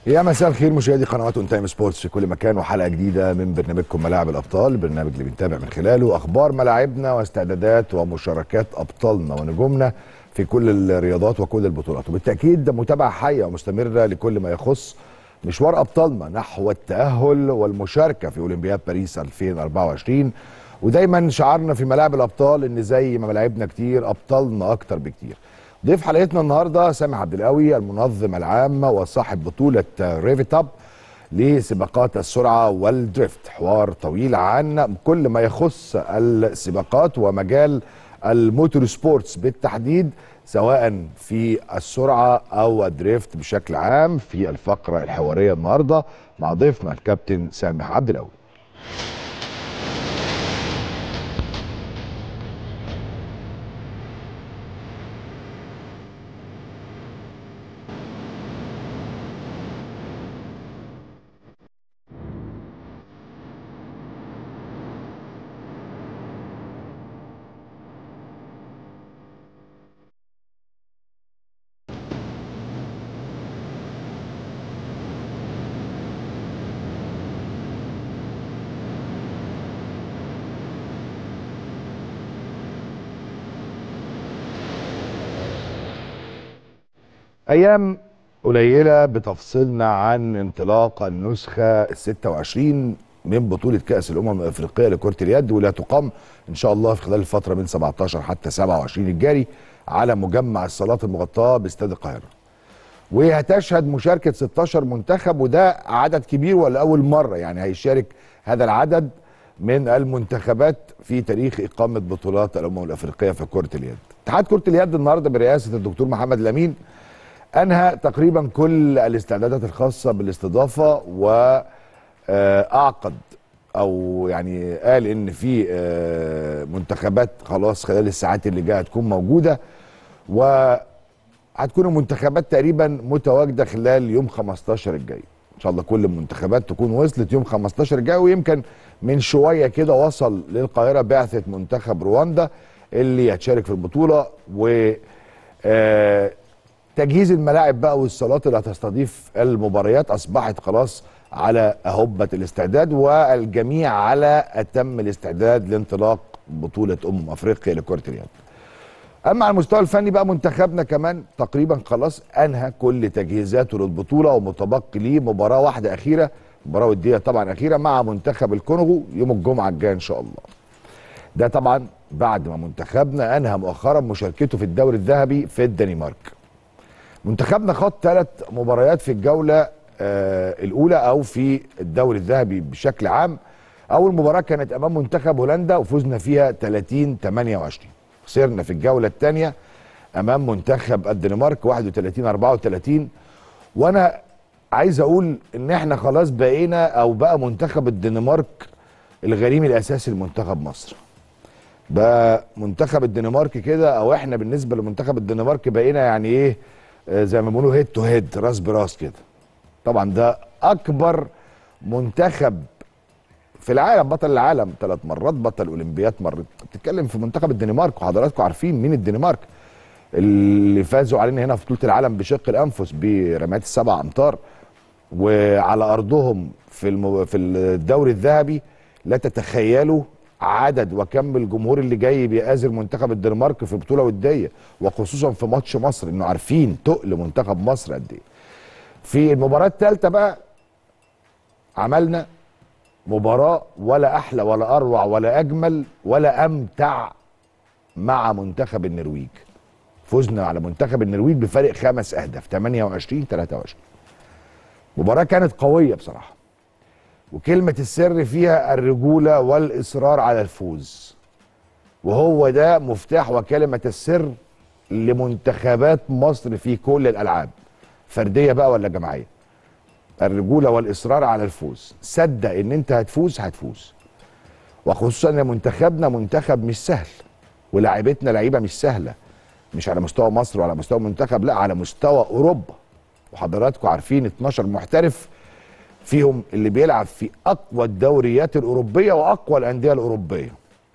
يا مساء الخير مشاهدي قنوات اون تايم سبورتس في كل مكان وحلقه جديده من برنامجكم ملاعب الابطال البرنامج اللي بنتابع من خلاله اخبار ملاعبنا واستعدادات ومشاركات ابطالنا ونجومنا في كل الرياضات وكل البطولات وبالتاكيد ده متابعه حيه ومستمره لكل ما يخص مشوار ابطالنا نحو التاهل والمشاركه في اولمبياد باريس 2024 ودايما شعارنا في ملاعب الابطال ان زي ما ملاعبنا كتير ابطالنا اكتر بكتير ضيف حلقتنا النهارده سامح عبد القوي المنظم العام وصاحب بطوله ريفت اب لسباقات السرعه والدريفت حوار طويل عن كل ما يخص السباقات ومجال الموتور سبورتس بالتحديد سواء في السرعه او الدريفت بشكل عام في الفقره الحواريه النهارده مع ضيفنا الكابتن سامح عبد القوي ايام قليله بتفصلنا عن انطلاق النسخه ال 26 من بطوله كاس الامم الافريقيه لكره اليد واللي هتقام ان شاء الله في خلال الفتره من 17 حتى 27 الجاري على مجمع الصالات المغطاه باستاد القاهره. وهتشهد مشاركه 16 منتخب وده عدد كبير ولاول مره يعني هيشارك هذا العدد من المنتخبات في تاريخ اقامه بطولات الامم الافريقيه في كره اليد. اتحاد كره اليد النهارده برئاسه الدكتور محمد الامين انهى تقريبا كل الاستعدادات الخاصه بالاستضافه واعقد او يعني قال ان في منتخبات خلاص خلال الساعات اللي جايه هتكون موجوده وهتكون المنتخبات تقريبا متواجده خلال يوم 15 الجاي ان شاء الله كل المنتخبات تكون وصلت يوم 15 الجاي ويمكن من شويه كده وصل للقاهره بعثه منتخب رواندا اللي هتشارك في البطوله و تجهيز الملاعب بقى والصالات اللي هتستضيف المباريات اصبحت خلاص على اهبه الاستعداد والجميع على اتم الاستعداد لانطلاق بطوله امم افريقيا لكره اليد. اما على المستوى الفني بقى منتخبنا كمان تقريبا خلاص انهى كل تجهيزاته للبطوله ومتبقي ليه مباراه واحده اخيره مباراه وديه طبعا اخيره مع منتخب الكونغو يوم الجمعه الجايه ان شاء الله. ده طبعا بعد ما منتخبنا انهى مؤخرا مشاركته في الدوري الذهبي في الدنمارك. منتخبنا خاض ثلاث مباريات في الجولة آه الأولى أو في الدوري الذهبي بشكل عام أول مباراة كانت أمام منتخب هولندا وفزنا فيها 30 28 خسرنا في الجولة الثانية أمام منتخب الدنمارك 31 34 وأنا عايز أقول إن إحنا خلاص بقينا أو بقى منتخب الدنمارك الغريم الأساسي لمنتخب مصر بقى منتخب الدنمارك كده أو إحنا بالنسبة لمنتخب الدنمارك بقينا يعني إيه زي ما بيقولوا هيد تو هيد راس براس كده طبعا ده اكبر منتخب في العالم بطل العالم ثلاث مرات بطل اولمبياد مرة بتتكلم في منتخب الدنمارك وحضراتكم عارفين مين الدنمارك اللي فازوا علينا هنا في بطوله العالم بشق الانفس برميات السبع امتار وعلى ارضهم في المو... في الدوري الذهبي لا تتخيلوا عدد وكم الجمهور اللي جاي بيآزر منتخب الدنمارك في بطوله وديه وخصوصا في ماتش مصر انه عارفين تقل منتخب مصر قد ايه. في المباراه الثالثه بقى عملنا مباراه ولا احلى ولا اروع ولا اجمل ولا امتع مع منتخب النرويج. فزنا على منتخب النرويج بفارق خمس اهداف 28 23. مباراه كانت قويه بصراحه. وكلمة السر فيها الرجولة والإصرار على الفوز وهو ده مفتاح وكلمة السر لمنتخبات مصر في كل الألعاب فردية بقى ولا جماعية الرجولة والإصرار على الفوز صدق إن أنت هتفوز هتفوز وخصوصا ان منتخبنا منتخب مش سهل ولاعيبتنا لعيبه مش سهله مش على مستوى مصر وعلى مستوى منتخب لا على مستوى اوروبا وحضراتكم عارفين 12 محترف فيهم اللي بيلعب في اقوى الدوريات الاوروبيه واقوى الانديه الاوروبيه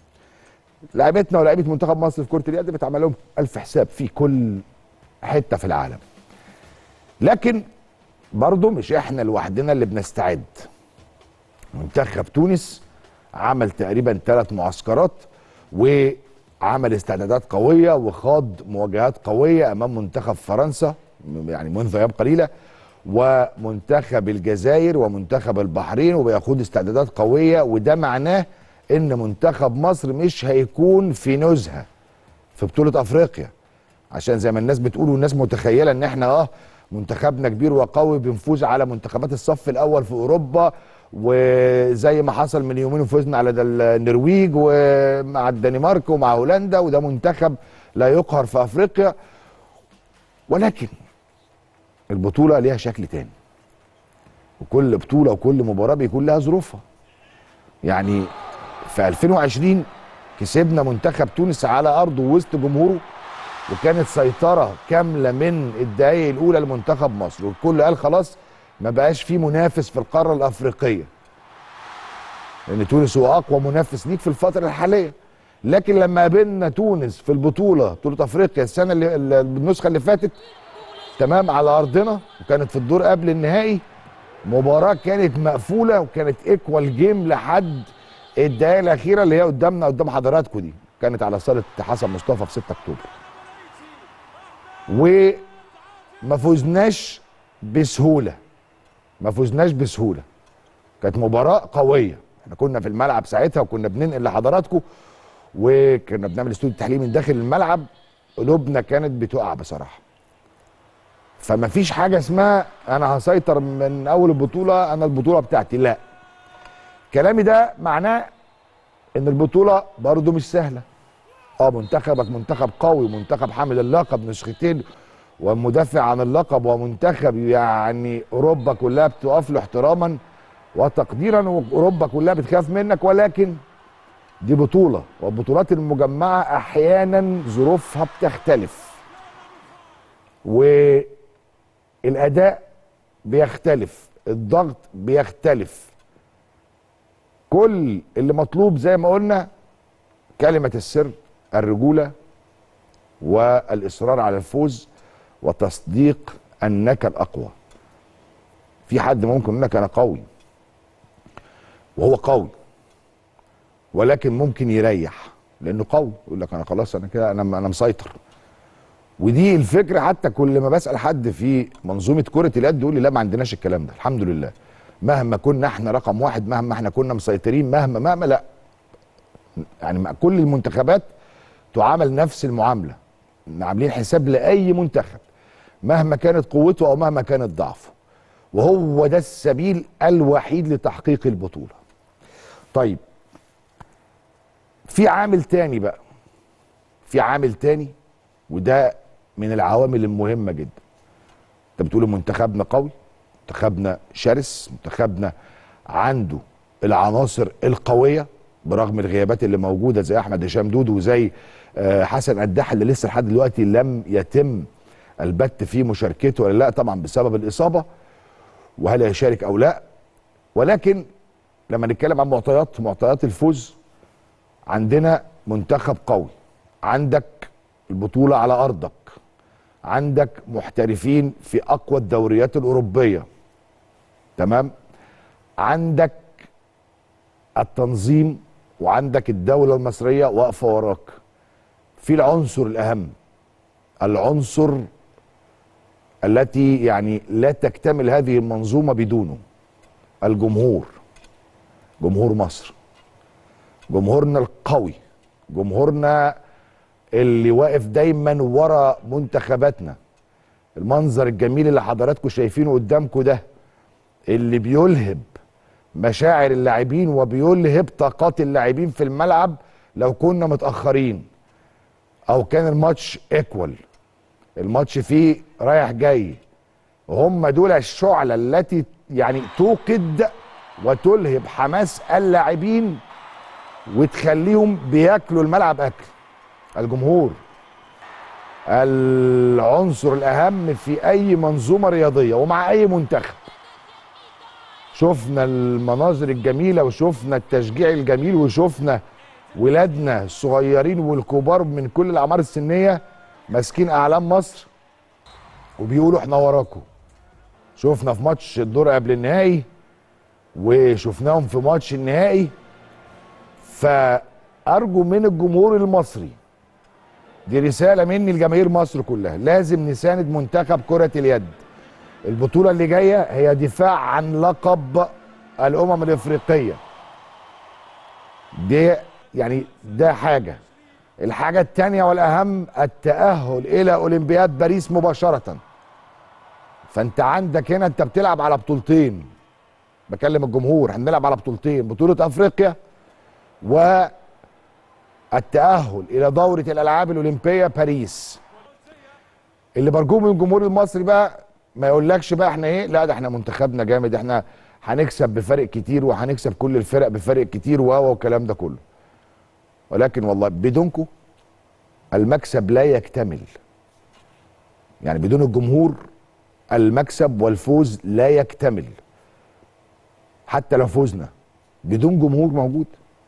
لعيبتنا ولاعيبه منتخب مصر في كره اليد بتعمل لهم الف حساب في كل حته في العالم لكن برضه مش احنا لوحدنا اللي بنستعد منتخب تونس عمل تقريبا ثلاث معسكرات وعمل استعدادات قويه وخاض مواجهات قويه امام منتخب فرنسا يعني منذ ايام قليله ومنتخب الجزائر ومنتخب البحرين وبيخوض استعدادات قويه وده معناه ان منتخب مصر مش هيكون في نزهه في بطوله افريقيا عشان زي ما الناس بتقول والناس متخيله ان احنا اه منتخبنا كبير وقوي بنفوز على منتخبات الصف الاول في اوروبا وزي ما حصل من يومين وفزنا على ده النرويج ومع الدنمارك ومع هولندا وده منتخب لا يقهر في افريقيا ولكن البطوله ليها شكل تاني وكل بطوله وكل مباراه بيكون لها ظروفها يعني في 2020 كسبنا منتخب تونس على ارضه وسط جمهوره وكانت سيطره كامله من الدقايق الاولى لمنتخب مصر والكل قال خلاص ما بقاش في منافس في القاره الافريقيه لان تونس هو اقوى منافس ليك في الفتره الحاليه لكن لما قابلنا تونس في البطوله بطوله افريقيا السنه اللي النسخه اللي فاتت تمام على ارضنا وكانت في الدور قبل النهائي مباراه كانت مقفوله وكانت ايكوال جيم لحد الدقائق الاخيره اللي هي قدامنا قدام حضراتكم دي كانت على صاله حسن مصطفى في 6 اكتوبر وما فزناش بسهوله ما فزناش بسهوله كانت مباراه قويه احنا كنا في الملعب ساعتها وكنا بننقل لحضراتكم وكنا بنعمل استوديو تحليل من داخل الملعب قلوبنا كانت بتقع بصراحه فما فيش حاجه اسمها انا هسيطر من اول البطوله انا البطوله بتاعتي لا كلامي ده معناه ان البطوله برضو مش سهله اه منتخبك منتخب قوي منتخب حامل اللقب نسختين ومدافع عن اللقب ومنتخب يعني اوروبا كلها بتقف له احتراما وتقديرا واوروبا كلها بتخاف منك ولكن دي بطوله والبطولات المجمعه احيانا ظروفها بتختلف والاداء بيختلف الضغط بيختلف كل اللي مطلوب زي ما قلنا كلمه السر الرجوله والاصرار على الفوز وتصديق انك الاقوى في حد ممكن يقول لك انا قوي وهو قوي ولكن ممكن يريح لانه قوي يقول لك انا خلاص انا كده انا انا مسيطر ودي الفكره حتى كل ما بسال حد في منظومه كره اليد يقول لي لا ما عندناش الكلام ده الحمد لله مهما كنا احنا رقم واحد مهما احنا كنا مسيطرين مهما مهما لا يعني مع كل المنتخبات تعامل نفس المعامله عاملين حساب لاي منتخب مهما كانت قوته او مهما كانت ضعفه وهو ده السبيل الوحيد لتحقيق البطوله طيب في عامل تاني بقى في عامل تاني وده من العوامل المهمه جدا انت بتقول منتخبنا قوي منتخبنا شرس منتخبنا عنده العناصر القويه برغم الغيابات اللي موجوده زي احمد هشام دودو وزي حسن قداح اللي لسه لحد دلوقتي لم يتم البت في مشاركته ولا لا طبعا بسبب الاصابه وهل هيشارك او لا ولكن لما نتكلم عن معطيات معطيات الفوز عندنا منتخب قوي عندك البطوله على ارضك عندك محترفين في اقوى الدوريات الاوروبيه تمام عندك التنظيم وعندك الدوله المصريه واقفه وراك في العنصر الاهم العنصر التي يعني لا تكتمل هذه المنظومه بدونه الجمهور جمهور مصر جمهورنا القوي جمهورنا اللي واقف دايما ورا منتخباتنا المنظر الجميل اللي حضراتكم شايفينه قدامكم ده اللي بيلهب مشاعر اللاعبين وبيلهب طاقات اللاعبين في الملعب لو كنا متاخرين او كان الماتش ايكوال الماتش فيه رايح جاي هم دول الشعله التي يعني توقد وتلهب حماس اللاعبين وتخليهم بياكلوا الملعب اكل الجمهور العنصر الاهم في اي منظومه رياضيه ومع اي منتخب شفنا المناظر الجميله وشفنا التشجيع الجميل وشفنا ولادنا الصغيرين والكبار من كل الاعمار السنيه ماسكين اعلام مصر وبيقولوا احنا وراكم شفنا في ماتش الدور قبل النهائي وشفناهم في ماتش النهائي فارجو من الجمهور المصري دي رساله مني لجماهير مصر كلها لازم نساند منتخب كره اليد البطوله اللي جايه هي دفاع عن لقب الامم الافريقيه دي يعني ده حاجه الحاجه الثانيه والاهم التاهل الى اولمبياد باريس مباشره فانت عندك هنا انت بتلعب على بطولتين بكلم الجمهور هنلعب على بطولتين بطوله افريقيا والتاهل الى دوره الالعاب الاولمبيه باريس اللي برجوه من الجمهور المصري بقى ما يقولكش بقى احنا ايه لا ده احنا منتخبنا جامد احنا هنكسب بفرق كتير وهنكسب كل الفرق بفرق كتير و والكلام ده كله ولكن والله بدونكم المكسب لا يكتمل يعني بدون الجمهور المكسب والفوز لا يكتمل حتى لو فوزنا بدون جمهور موجود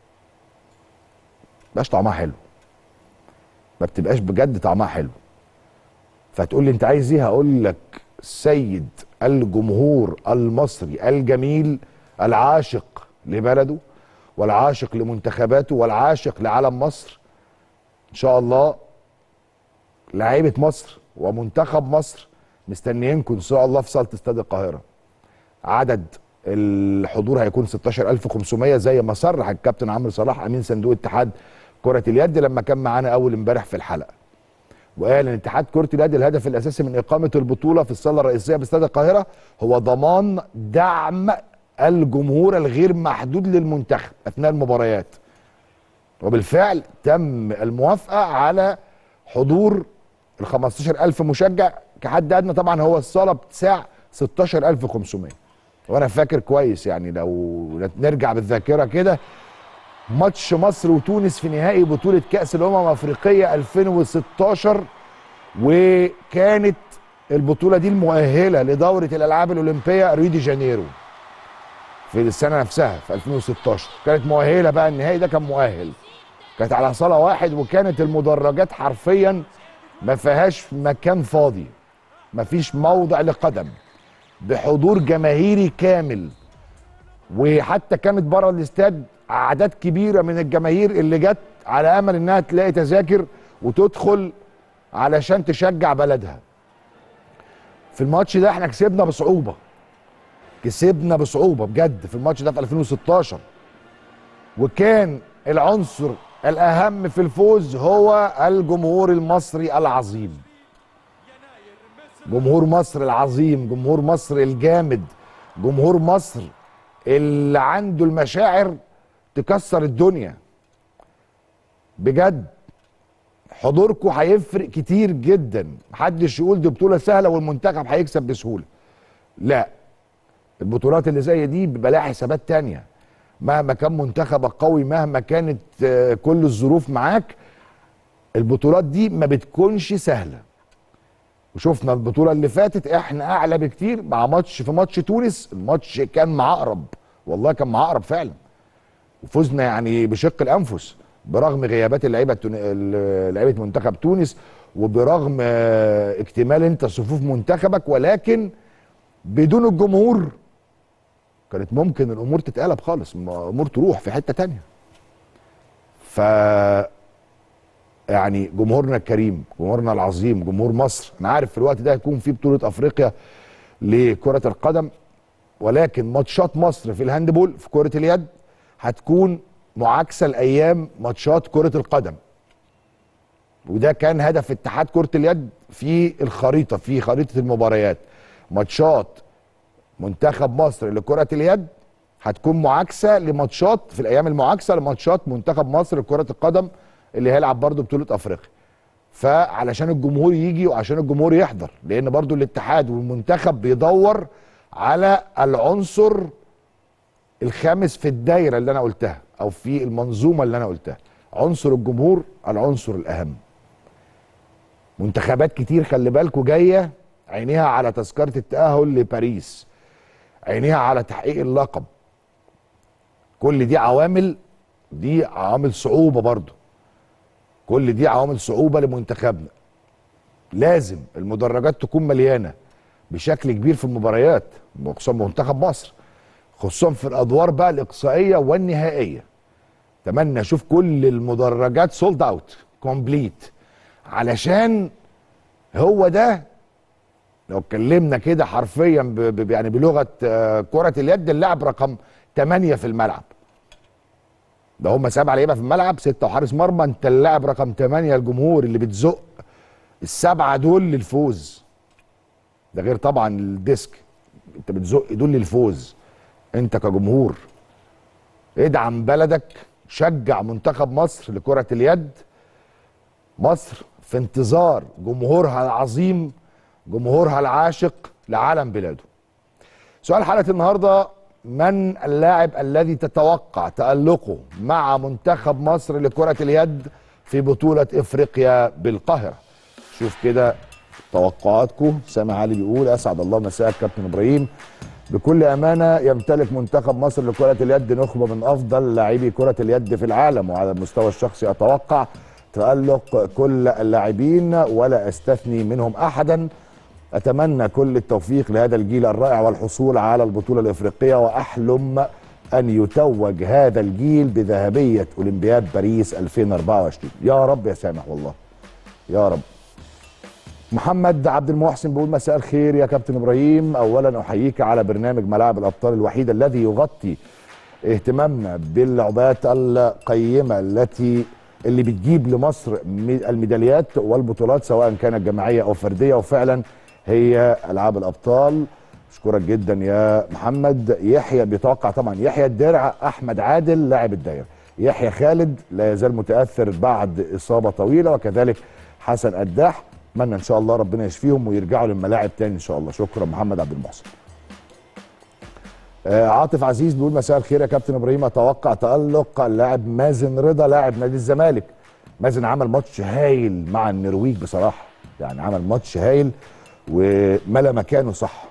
مبقاش طعمها حلو ما بتبقاش بجد طعمها حلو فتقول لي انت عايز ايه هقول لك سيد الجمهور المصري الجميل العاشق لبلده والعاشق لمنتخباته والعاشق لعلم مصر ان شاء الله لعيبه مصر ومنتخب مصر مستنيينكم ان شاء الله في صاله استاد القاهره عدد الحضور هيكون 16500 زي ما صرح الكابتن عمرو صلاح امين صندوق اتحاد كره اليد لما كان معانا اول امبارح في الحلقه وقال ان اتحاد كره اليد الهدف الاساسي من اقامه البطوله في الصاله الرئيسيه باستاد القاهره هو ضمان دعم الجمهور الغير محدود للمنتخب اثناء المباريات وبالفعل تم الموافقه على حضور ال 15000 مشجع كحد ادنى طبعا هو الصاله بتساع 16500 وانا فاكر كويس يعني لو نرجع بالذاكره كده ماتش مصر وتونس في نهائي بطوله كاس الامم الافريقيه 2016 وكانت البطوله دي المؤهله لدوره الالعاب الاولمبيه ريو دي جانيرو في السنه نفسها في 2016 كانت مؤهله بقى النهائي ده كان مؤهل كانت على صاله واحد وكانت المدرجات حرفيا ما فيهاش مكان فاضي ما فيش موضع لقدم بحضور جماهيري كامل وحتى كانت بره الاستاد اعداد كبيره من الجماهير اللي جت على امل انها تلاقي تذاكر وتدخل علشان تشجع بلدها في الماتش ده احنا كسبنا بصعوبه كسبنا بصعوبه بجد في الماتش ده في 2016 وكان العنصر الاهم في الفوز هو الجمهور المصري العظيم جمهور مصر العظيم جمهور مصر الجامد جمهور مصر اللي عنده المشاعر تكسر الدنيا بجد حضوركم هيفرق كتير جدا محدش يقول دي بطوله سهله والمنتخب هيكسب بسهوله لا البطولات اللي زي دي بيبقى لها حسابات تانية مهما كان منتخبك قوي مهما كانت آه، كل الظروف معاك البطولات دي ما بتكونش سهله وشفنا البطوله اللي فاتت احنا اعلى بكتير مع ماتش في ماتش تونس الماتش كان معقرب والله كان معقرب فعلا وفزنا يعني بشق الانفس برغم غيابات اللعيبه التون... ال- لعيبه منتخب تونس وبرغم آه، اكتمال انت صفوف منتخبك ولكن بدون الجمهور كانت ممكن الامور تتقلب خالص م- امور تروح في حته تانية ف يعني جمهورنا الكريم جمهورنا العظيم جمهور مصر انا عارف في الوقت ده هيكون في بطوله افريقيا لكره القدم ولكن ماتشات مصر في الهاندبول في كره اليد هتكون معاكسه لايام ماتشات كره القدم وده كان هدف اتحاد كره اليد في الخريطه في خريطه المباريات ماتشات منتخب مصر لكره اليد هتكون معاكسه لماتشات في الايام المعاكسه لماتشات منتخب مصر لكره القدم اللي هيلعب برضه بطوله افريقيا فعلشان الجمهور يجي وعشان الجمهور يحضر لان برضه الاتحاد والمنتخب بيدور على العنصر الخامس في الدايره اللي انا قلتها او في المنظومه اللي انا قلتها عنصر الجمهور العنصر الاهم منتخبات كتير خلي بالكوا جايه عينيها على تذكره التاهل لباريس عينيها على تحقيق اللقب كل دي عوامل دي عوامل صعوبه برضو كل دي عوامل صعوبه لمنتخبنا لازم المدرجات تكون مليانه بشكل كبير في المباريات خصوصا منتخب مصر خصوصا في الادوار بقى الاقصائيه والنهائيه اتمنى اشوف كل المدرجات سولد اوت كومبليت علشان هو ده لو اتكلمنا كده حرفيا ب ب يعني بلغه آه، كره اليد اللاعب رقم 8 في الملعب ده هم سبعه لعيبه في الملعب سته وحارس مرمى انت اللاعب رقم 8 الجمهور اللي بتزق السبعه دول للفوز ده غير طبعا الديسك انت بتزق دول للفوز انت كجمهور ادعم بلدك شجع منتخب مصر لكره اليد مصر في انتظار جمهورها العظيم جمهورها العاشق لعالم بلاده سؤال حلقه النهارده من اللاعب الذي تتوقع تألقه مع منتخب مصر لكرة اليد في بطولة افريقيا بالقاهرة شوف كده توقعاتكم سامع علي بيقول اسعد الله مساءك كابتن ابراهيم بكل امانه يمتلك منتخب مصر لكره اليد نخبه من افضل لاعبي كره اليد في العالم وعلى المستوى الشخصي اتوقع تالق كل اللاعبين ولا استثني منهم احدا اتمنى كل التوفيق لهذا الجيل الرائع والحصول على البطوله الافريقيه واحلم ان يتوج هذا الجيل بذهبيه اولمبياد باريس 2024 يا رب يا سامح والله يا رب محمد عبد المحسن بيقول مساء الخير يا كابتن ابراهيم اولا احييك على برنامج ملاعب الابطال الوحيد الذي يغطي اهتمامنا باللعبات القيمه التي اللي بتجيب لمصر الميداليات والبطولات سواء كانت جماعيه او فرديه وفعلا هي العاب الابطال اشكرك جدا يا محمد يحيى بيتوقع طبعا يحيى الدرع احمد عادل لاعب الداير يحيى خالد لا يزال متاثر بعد اصابه طويله وكذلك حسن قداح اتمنى ان شاء الله ربنا يشفيهم ويرجعوا للملاعب تاني ان شاء الله شكرا محمد عبد المحسن آه عاطف عزيز بيقول مساء الخير يا كابتن ابراهيم اتوقع تالق اللاعب مازن رضا لاعب نادي الزمالك مازن عمل ماتش هايل مع النرويج بصراحه يعني عمل ماتش هايل وملا مكانه صح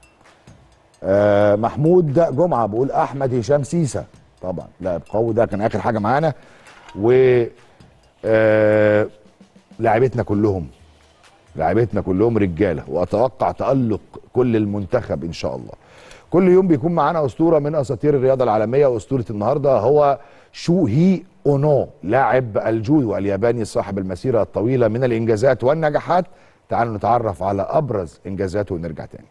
آه محمود جمعه بيقول احمد هشام سيسا طبعا لاعب قوي ده كان اخر حاجه معانا و آه لاعبتنا كلهم لاعبتنا كلهم رجاله واتوقع تالق كل المنتخب ان شاء الله كل يوم بيكون معانا اسطوره من اساطير الرياضه العالميه واسطوره النهارده هو شو هي اونو لاعب الجودو الياباني صاحب المسيره الطويله من الانجازات والنجاحات تعالوا نتعرف على ابرز انجازاته ونرجع تاني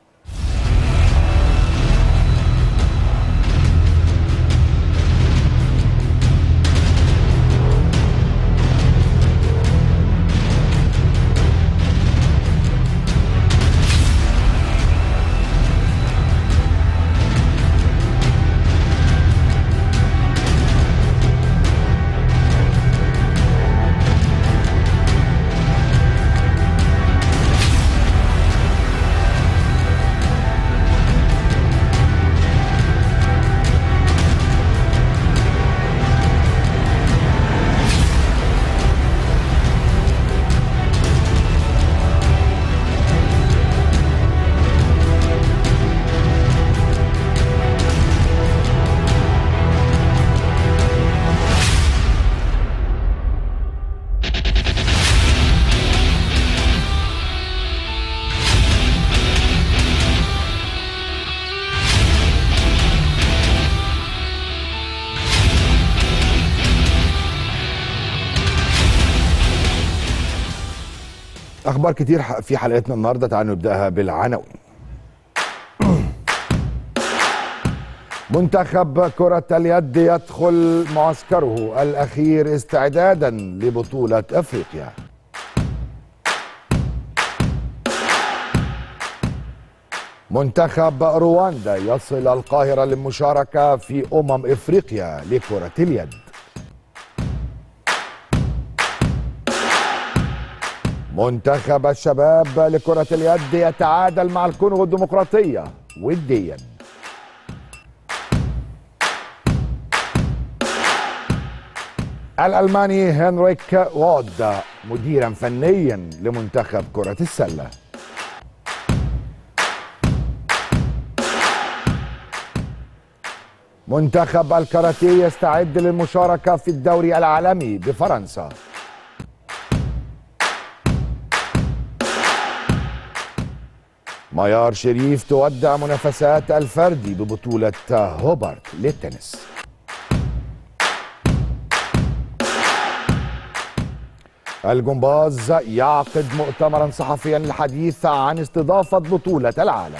اخبار كتير في حلقتنا النهارده تعالوا نبداها بالعناوين منتخب كرة اليد يدخل معسكره الأخير استعدادا لبطولة أفريقيا منتخب رواندا يصل القاهرة للمشاركة في أمم إفريقيا لكرة اليد منتخب الشباب لكرة اليد يتعادل مع الكونغو الديمقراطية وديا الألماني هنريك وود مديرا فنيا لمنتخب كرة السلة منتخب الكاراتيه يستعد للمشاركة في الدوري العالمي بفرنسا ميار شريف تودع منافسات الفردي ببطولة هوبارت للتنس الجمباز يعقد مؤتمرا صحفيا للحديث عن استضافة بطولة العالم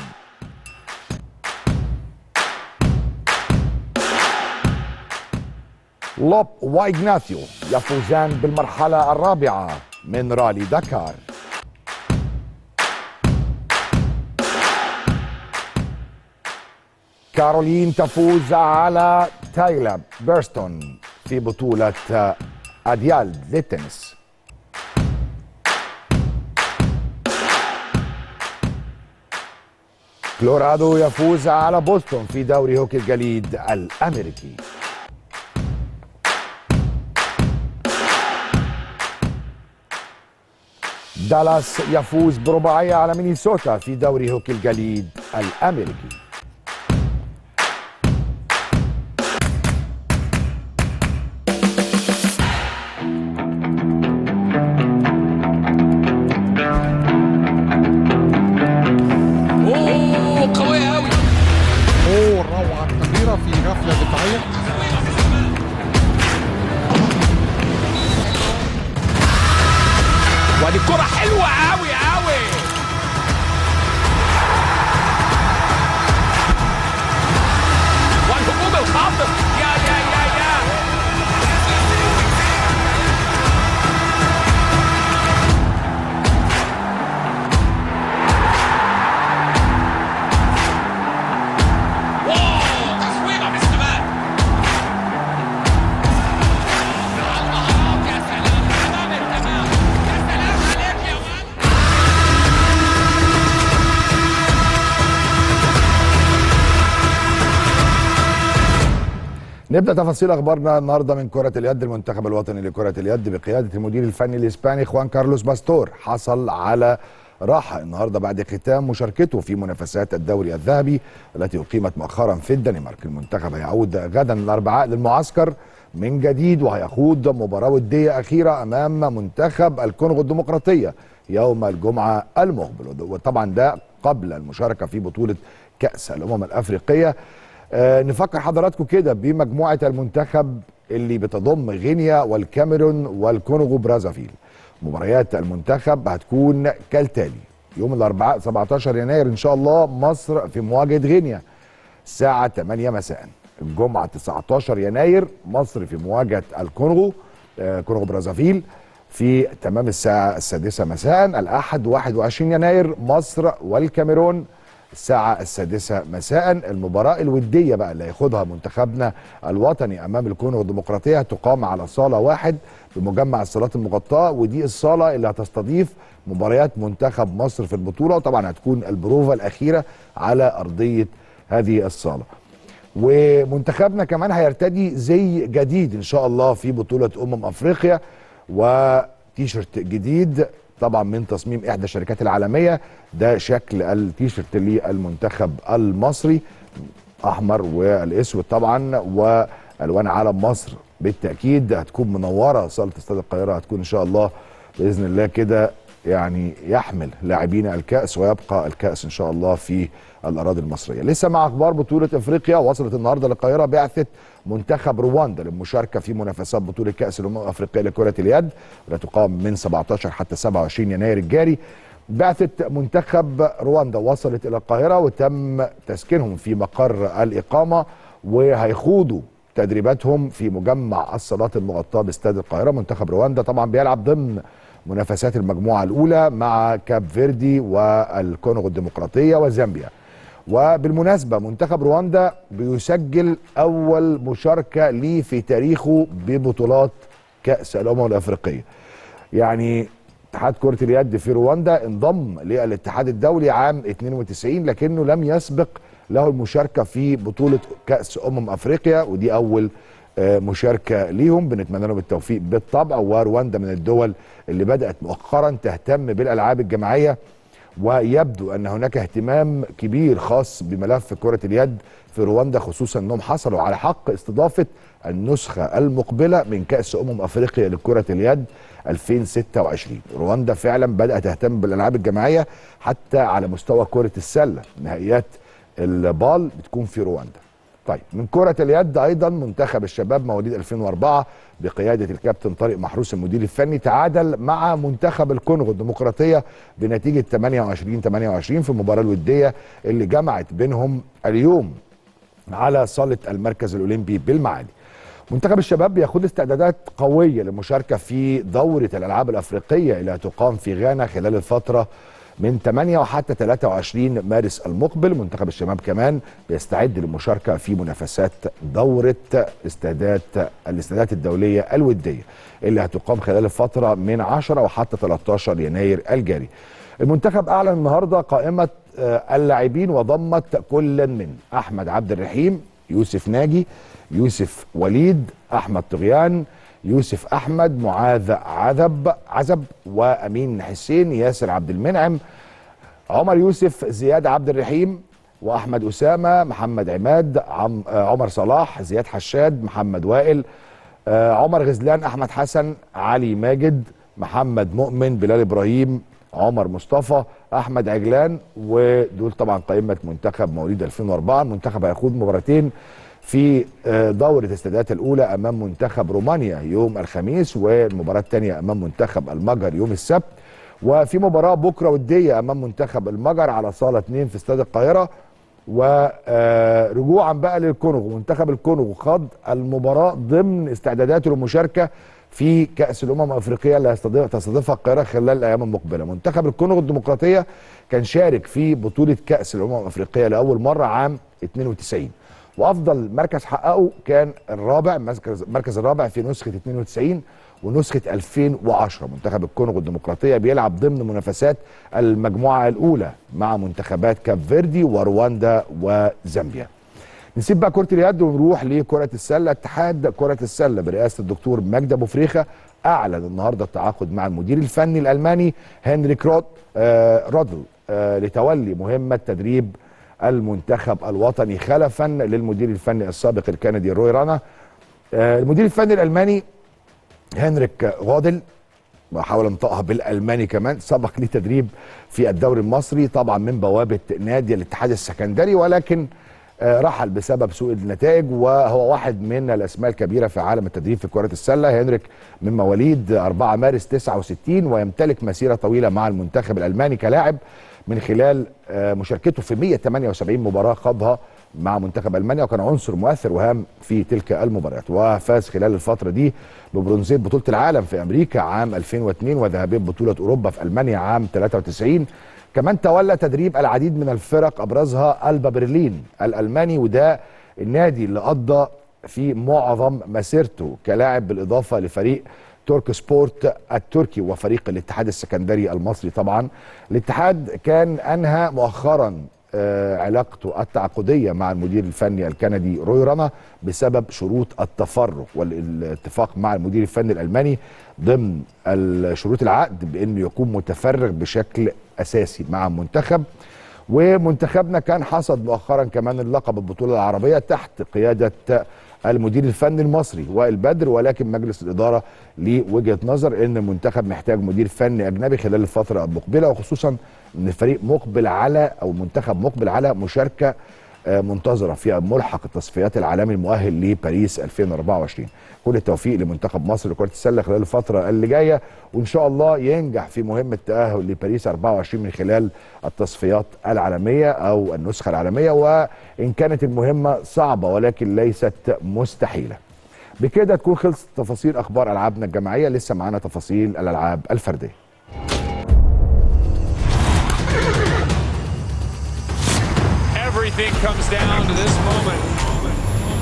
لوب وايغناثيو يفوزان بالمرحلة الرابعة من رالي دكار كارولين تفوز على تايلا بيرستون في بطولة أديال للتنس كلورادو يفوز على بوسطن في دوري هوكي الجليد الأمريكي دالاس يفوز برباعية على مينيسوتا في دوري هوكي الجليد الأمريكي اوه قوية قوي اوه الروعه الكبيره في غفله دفاعيه وادي الكرة حلوة قوي قوي والهجوم الخاطف يا يا يا يا واو تصويبة من الشمال يا سلام تمام التمام يا سلام عليك يا ولد نبدا تفاصيل اخبارنا النهارده من كره اليد المنتخب الوطني لكره اليد بقياده المدير الفني الاسباني خوان كارلوس باستور حصل على راحه النهارده بعد ختام مشاركته في منافسات الدوري الذهبي التي اقيمت مؤخرا في الدنمارك المنتخب هيعود غدا الاربعاء للمعسكر من جديد وهيخوض مباراه وديه اخيره امام منتخب الكونغو الديمقراطيه يوم الجمعه المقبل وطبعا ده قبل المشاركه في بطوله كاس الامم الافريقيه آه، نفكر حضراتكم كده بمجموعه المنتخب اللي بتضم غينيا والكاميرون والكونغو برازافيل مباريات المنتخب هتكون كالتالي يوم الاربعاء 17 يناير ان شاء الله مصر في مواجهه غينيا الساعه 8 مساء الجمعه 19 يناير مصر في مواجهه الكونغو آه، كونغو برازافيل في تمام الساعه السادسه مساء الاحد 21 يناير مصر والكاميرون الساعة السادسة مساء المباراة الودية بقى اللي هياخدها منتخبنا الوطني أمام الكونغو الديمقراطية تقام على صالة واحد بمجمع الصالات المغطاة ودي الصالة اللي هتستضيف مباريات منتخب مصر في البطولة وطبعا هتكون البروفة الأخيرة على أرضية هذه الصالة ومنتخبنا كمان هيرتدي زي جديد إن شاء الله في بطولة أمم أفريقيا وتيشرت جديد طبعا من تصميم احدى الشركات العالميه ده شكل التيشيرت للمنتخب المصري احمر والاسود طبعا والوان علم مصر بالتاكيد هتكون منوره صاله استاد القاهره هتكون ان شاء الله باذن الله كده يعني يحمل لاعبين الكاس ويبقى الكاس ان شاء الله في الاراضي المصريه. لسه مع اخبار بطوله افريقيا وصلت النهارده للقاهره بعثه منتخب رواندا للمشاركه في منافسات بطوله كاس الامم الافريقيه لكره اليد والتي تقام من 17 حتى 27 يناير الجاري. بعثه منتخب رواندا وصلت الى القاهره وتم تسكينهم في مقر الاقامه وهيخوضوا تدريباتهم في مجمع الصالات المغطاه باستاد القاهره منتخب رواندا طبعا بيلعب ضمن منافسات المجموعه الاولى مع كاب فيردي والكونغو الديمقراطيه وزامبيا وبالمناسبه منتخب رواندا بيسجل اول مشاركه ليه في تاريخه ببطولات كاس الامم الافريقيه يعني اتحاد كره اليد في رواندا انضم للاتحاد الدولي عام 92 لكنه لم يسبق له المشاركه في بطوله كاس امم افريقيا ودي اول آه، مشاركه ليهم بنتمنى لهم التوفيق بالطبع ورواندا من الدول اللي بدات مؤخرا تهتم بالالعاب الجماعيه ويبدو ان هناك اهتمام كبير خاص بملف كره اليد في رواندا خصوصا انهم حصلوا على حق استضافه النسخه المقبله من كاس امم افريقيا لكره اليد 2026 رواندا فعلا بدات تهتم بالالعاب الجماعيه حتى على مستوى كره السله نهائيات البال بتكون في رواندا طيب من كرة اليد أيضا منتخب الشباب مواليد 2004 بقيادة الكابتن طارق محروس المدير الفني تعادل مع منتخب الكونغو الديمقراطية بنتيجة 28 28 في المباراة الودية اللي جمعت بينهم اليوم على صالة المركز الأولمبي بالمعادي منتخب الشباب بياخد استعدادات قوية للمشاركة في دورة الألعاب الأفريقية اللي هتقام في غانا خلال الفترة من 8 وحتى 23 مارس المقبل منتخب الشباب كمان بيستعد للمشاركة في منافسات دورة استادات الاستادات الدولية الودية اللي هتقام خلال الفترة من 10 وحتى 13 يناير الجاري المنتخب أعلن النهاردة قائمة آه، اللاعبين وضمت كل من أحمد عبد الرحيم يوسف ناجي يوسف وليد أحمد طغيان يوسف احمد معاذ عذب عزب وامين حسين ياسر عبد المنعم عمر يوسف زياد عبد الرحيم واحمد اسامه محمد عماد عم آه، عمر صلاح زياد حشاد محمد وائل آه، عمر غزلان احمد حسن علي ماجد محمد مؤمن بلال ابراهيم عمر مصطفى احمد عجلان ودول طبعا قائمه منتخب مواليد 2004 المنتخب هيخوض مباراتين في آه، دورة استادات الأولى أمام منتخب رومانيا يوم الخميس والمباراة الثانية أمام منتخب المجر يوم السبت وفي مباراة بكرة ودية أمام منتخب المجر على صالة 2 في استاد القاهرة ورجوعا بقى للكونغو منتخب الكونغو خاض المباراة ضمن استعداداته للمشاركة في كأس الأمم الأفريقية اللي هيستضيف- تستضيفها القاهرة خلال الأيام المقبلة منتخب الكونغو الديمقراطية كان شارك في بطولة كأس الأمم الأفريقية لأول مرة عام 92 وافضل مركز حققه كان الرابع مركز المركز الرابع في نسخه 92 ونسخه 2010 منتخب الكونغو الديمقراطيه بيلعب ضمن منافسات المجموعه الاولى مع منتخبات كاب فيردي ورواندا وزامبيا نسيب بقى كره اليد ونروح لكره السله اتحاد كره السله برئاسه الدكتور مجدي ابو فريخه اعلن النهارده التعاقد مع المدير الفني الالماني هنريك رود آه رودل آه لتولي مهمه تدريب المنتخب الوطني خلفا للمدير الفني السابق الكندي روي رانا آه المدير الفني الالماني هنريك غودل بحاول انطقها بالالماني كمان سبق ليه تدريب في الدوري المصري طبعا من بوابه نادي الاتحاد السكندري ولكن آه، رحل بسبب سوء النتائج وهو واحد من الاسماء الكبيره في عالم التدريب في كره السله هنريك من مواليد 4 مارس 69 ويمتلك مسيره طويله مع المنتخب الالماني كلاعب من خلال آه، مشاركته في 178 مباراه خاضها مع منتخب المانيا وكان عنصر مؤثر وهام في تلك المباريات وفاز خلال الفتره دي ببرونزيه بطوله العالم في امريكا عام 2002 وذهبيه بطوله اوروبا في المانيا عام 93 كمان تولى تدريب العديد من الفرق ابرزها البا برلين الالماني وده النادي اللي قضى في معظم مسيرته كلاعب بالاضافه لفريق تورك سبورت التركي وفريق الاتحاد السكندري المصري طبعا الاتحاد كان انهى مؤخرا آه، علاقته التعاقديه مع المدير الفني الكندي روي رانا بسبب شروط التفرق والاتفاق مع المدير الفني الالماني ضمن شروط العقد بانه يكون متفرغ بشكل اساسي مع المنتخب ومنتخبنا كان حصد مؤخرا كمان اللقب البطوله العربيه تحت قياده المدير الفني المصري وائل بدر ولكن مجلس الاداره ليه وجهه نظر ان المنتخب محتاج مدير فني اجنبي خلال الفتره المقبله وخصوصا ان الفريق مقبل على او المنتخب مقبل على مشاركه آه، منتظره في ملحق التصفيات العالمي المؤهل لباريس 2024 كل التوفيق لمنتخب مصر لكره السله خلال الفتره اللي جايه وان شاء الله ينجح في مهمه التاهل لباريس 24 من خلال التصفيات العالميه او النسخه العالميه وان كانت المهمه صعبه ولكن ليست مستحيله بكده تكون خلصت تفاصيل اخبار العابنا الجماعيه لسه معانا تفاصيل الالعاب الفرديه Everything comes down to this moment.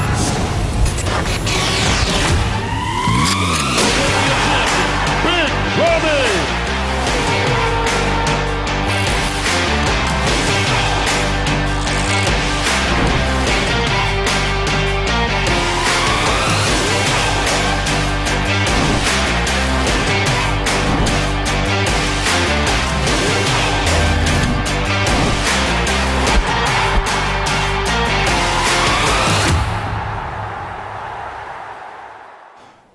Big Ramy.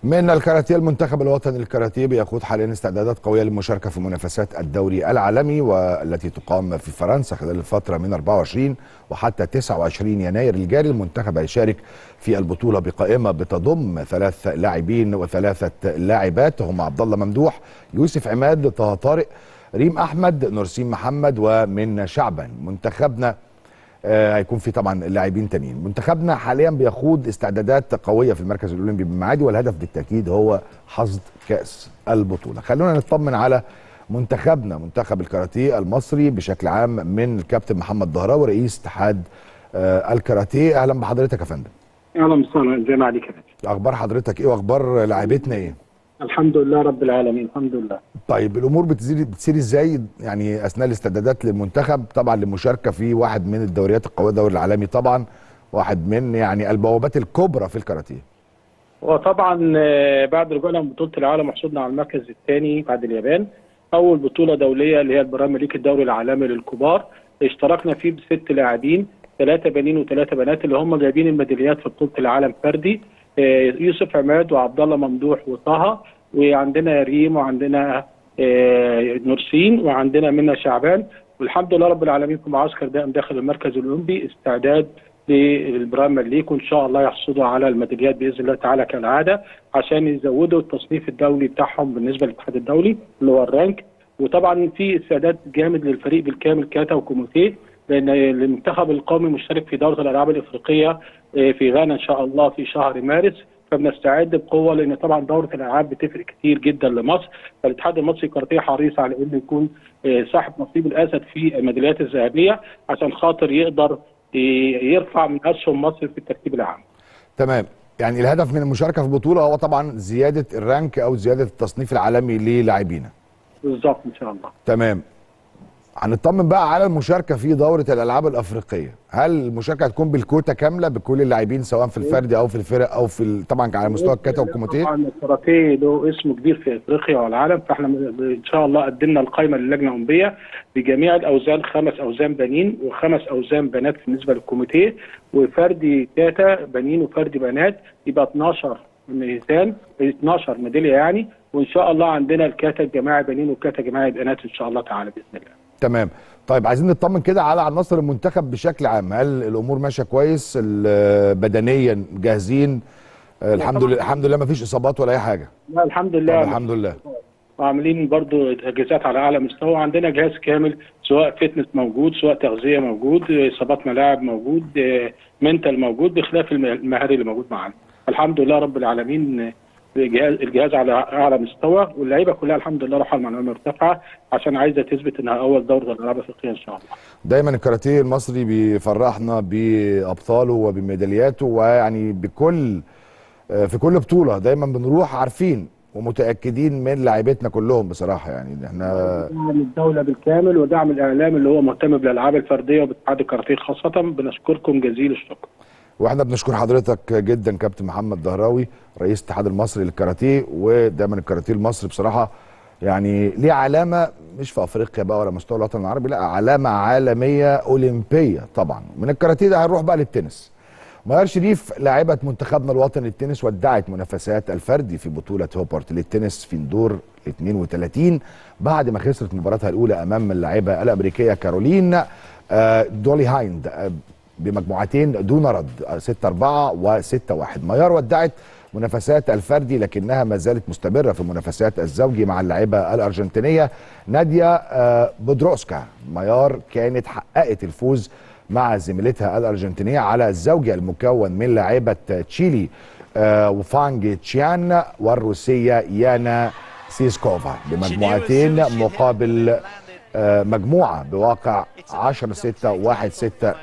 من الكاراتيه المنتخب الوطني للكاراتيه بيخوض حاليا استعدادات قويه للمشاركه في منافسات الدوري العالمي والتي تقام في فرنسا خلال الفتره من 24 وحتى 29 يناير الجاري المنتخب هيشارك في البطوله بقائمه بتضم ثلاث لاعبين وثلاثه لاعبات هم عبد الله ممدوح يوسف عماد طه طارق ريم احمد نورسين محمد ومنى شعبان منتخبنا آه، هيكون في طبعا لاعبين تانيين منتخبنا حاليا بيخوض استعدادات قويه في المركز الاولمبي بالمعادي والهدف بالتاكيد هو حصد كاس البطوله خلونا نطمن على منتخبنا منتخب الكاراتيه المصري بشكل عام من الكابتن محمد ضهراوي رئيس اتحاد آه، الكاراتيه اهلا بحضرتك يا فندم اهلا وسهلا زي ما عليك يا باشا اخبار حضرتك ايه واخبار لاعبتنا ايه الحمد لله رب العالمين الحمد لله طيب الامور بتسير بتسير ازاي يعني اثناء الاستعدادات للمنتخب طبعا للمشاركه في واحد من الدوريات القويه الدوري العالمي طبعا واحد من يعني البوابات الكبرى في الكاراتيه وطبعا آه، بعد رجوعنا من بطوله العالم وحصولنا على المركز الثاني بعد اليابان اول بطوله دوليه اللي هي البرامج ليك الدوري العالمي للكبار اشتركنا فيه بست لاعبين ثلاثه بنين وثلاثه بنات اللي هم جايبين الميداليات في بطوله العالم فردي آه، يوسف عماد وعبد الله ممدوح وطه وعندنا ريم وعندنا آه، نورسين وعندنا منى شعبان والحمد لله رب العالمين في معسكر دائم داخل المركز الاولمبي استعداد للبرامج ليك وان شاء الله يحصلوا على الميداليات باذن الله تعالى كالعاده عشان يزودوا التصنيف الدولي بتاعهم بالنسبه للاتحاد الدولي اللي هو الرانك وطبعا في استعداد جامد للفريق بالكامل كاتا وكوميتيه لان المنتخب القومي مشترك في دوره الالعاب الافريقيه آه، في غانا ان شاء الله في شهر مارس فبنستعد بقوه لان طبعا دوره الالعاب بتفرق كتير جدا لمصر فالاتحاد المصري للكاراتيه حريص على انه يكون آه، صاحب نصيب الاسد في الميداليات الذهبيه عشان خاطر يقدر آه، يرفع من اسهم مصر في الترتيب العام. تمام يعني الهدف من المشاركه في البطوله هو طبعا زياده الرانك او زياده التصنيف العالمي للاعبينا بالظبط ان شاء الله. تمام هنطمن بقى على المشاركه في دوره الالعاب الافريقيه هل المشاركه هتكون بالكوتا كامله بكل اللاعبين سواء في الفردي او في الفرق او في ال- طبعا على مستوى الكاتا والكوميتيه طبعا الكاراتيه له اسم كبير في افريقيا والعالم فاحنا ان شاء الله قدمنا القائمه للجنه الاولمبيه بجميع الاوزان خمس اوزان بنين وخمس اوزان بنات بالنسبه للكوميتيه وفردي كاتا بنين وفردي بنات يبقى 12 ميزان 12 ميداليه يعني وان شاء الله عندنا الكاتا الجماعي بنين والكاتا الجماعي بنات ان شاء الله تعالى باذن الله. تمام طيب عايزين نطمن كده على عناصر المنتخب بشكل عام هل الامور ماشيه كويس ال- بدنيا جاهزين آه، الحمد لله الحمد لله ما فيش اصابات ولا اي حاجه لا الحمد طب لله الحمد لله وعاملين برضو تجهيزات على اعلى مستوى عندنا جهاز كامل سواء فتنس موجود سواء تغذيه موجود اصابات ملاعب موجود آه، منتال موجود بخلاف الم- المهاري اللي موجود معانا الحمد لله رب العالمين آه، الجهاز الجهاز على اعلى مستوى واللعيبه كلها الحمد لله روحها المعنويه مرتفعه عشان عايزه تثبت انها اول دوره الالعاب الافريقيه ان شاء الله دايما الكاراتيه المصري بيفرحنا بابطاله وبميدالياته ويعني بكل آه، في كل بطوله دايما بنروح عارفين ومتاكدين من لاعيبتنا كلهم بصراحه يعني احنا دعم الدوله بالكامل ودعم الاعلام اللي هو مهتم بالالعاب الفرديه وباتحاد الكاراتيه خاصه بنشكركم جزيل الشكر واحنا بنشكر حضرتك جدا كابتن محمد دهراوي رئيس الاتحاد المصري للكاراتيه ودايما الكاراتيه المصري بصراحه يعني ليه علامه مش في افريقيا بقى ولا مستوى الوطن العربي لا علامه عالميه اولمبيه طبعا من الكاراتيه ده هنروح بقى للتنس ميار شريف لاعبة منتخبنا الوطني للتنس ودعت منافسات الفردي في بطولة هوبرت للتنس في دور 32 بعد ما خسرت مباراتها الأولى أمام اللاعبة الأمريكية كارولين آه، دولي هايند آه، بمجموعتين دون رد 6 4 و 6 1 ميار ودعت منافسات الفردي لكنها ما زالت مستمرة في منافسات الزوجي مع اللاعبة الأرجنتينية ناديا آه، بودروسكا ميار كانت حققت الفوز مع زميلتها الأرجنتينية على الزوجي المكون من لاعبة تشيلي آه، وفانج تشيان والروسية يانا سيسكوفا بمجموعتين مقابل آه، مجموعة بواقع 10 6 1 6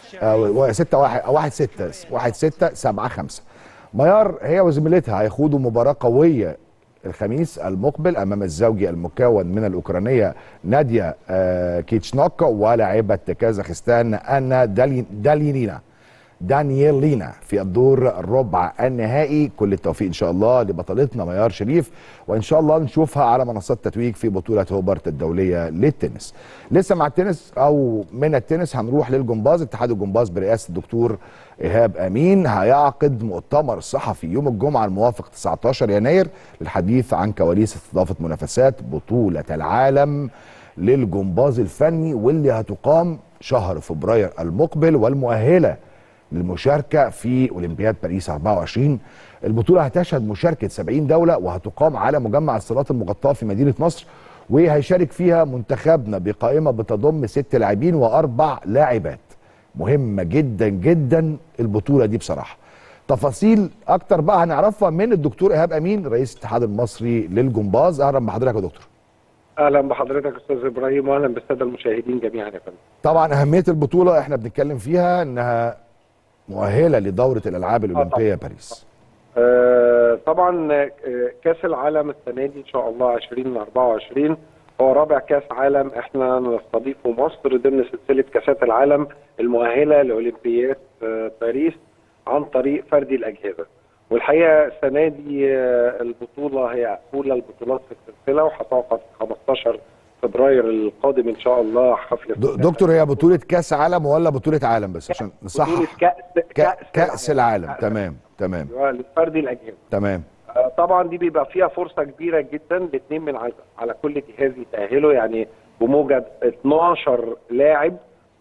6 1 1 6 1 6 7 5 ميار هي وزميلتها هيخوضوا مباراة قوية الخميس المقبل امام الزوجي المكون من الاوكرانيه ناديا آه، كيتشنوك ولاعبه كازاخستان انا دالي- دالينينا دانييل لينا في الدور الربع النهائي كل التوفيق ان شاء الله لبطلتنا ميار شريف وان شاء الله نشوفها على منصات التتويج في بطوله هوبرت الدوليه للتنس لسه مع التنس او من التنس هنروح للجمباز اتحاد الجمباز برئاسه الدكتور ايهاب امين هيعقد مؤتمر صحفي يوم الجمعه الموافق 19 يناير للحديث عن كواليس استضافه منافسات بطوله العالم للجمباز الفني واللي هتقام شهر فبراير المقبل والمؤهله للمشاركه في اولمبياد باريس 24 البطوله هتشهد مشاركه 70 دوله وهتقام على مجمع الصالات المغطاه في مدينه نصر وهيشارك فيها منتخبنا بقائمه بتضم ست لاعبين واربع لاعبات مهمه جدا جدا البطوله دي بصراحه تفاصيل اكتر بقى هنعرفها من الدكتور ايهاب امين رئيس الاتحاد المصري للجمباز اهلا بحضرتك يا دكتور اهلا بحضرتك استاذ ابراهيم واهلا بالساده المشاهدين جميعا يا فندم طبعا اهميه البطوله احنا بنتكلم فيها انها مؤهله لدوره الالعاب الاولمبيه باريس آه طبعا آه، كاس العالم السنه دي ان شاء الله 2024 هو رابع كاس عالم احنا نستضيفه مصر ضمن سلسله كاسات العالم المؤهله لاولمبياد آه، باريس عن طريق فردي الاجهزه والحقيقه السنه دي آه، البطوله هي اولى البطولات في السلسله وهتعقد في 15 فبراير القادم ان شاء الله حفل د- دكتور هي بطوله كاس عالم ولا بطوله عالم بس عشان بطوله نصحح كاس ك- كاس العالم تمام تمام لفردي الاجهزه تمام آه، طبعا دي بيبقى فيها فرصه كبيره جدا الاثنين من على, على كل جهاز يتاهلوا يعني بموجب 12 لاعب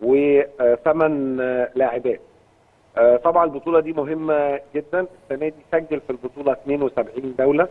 وثمان لاعبات آه، طبعا البطوله دي مهمه جدا السنه دي سجل في البطوله 72 دوله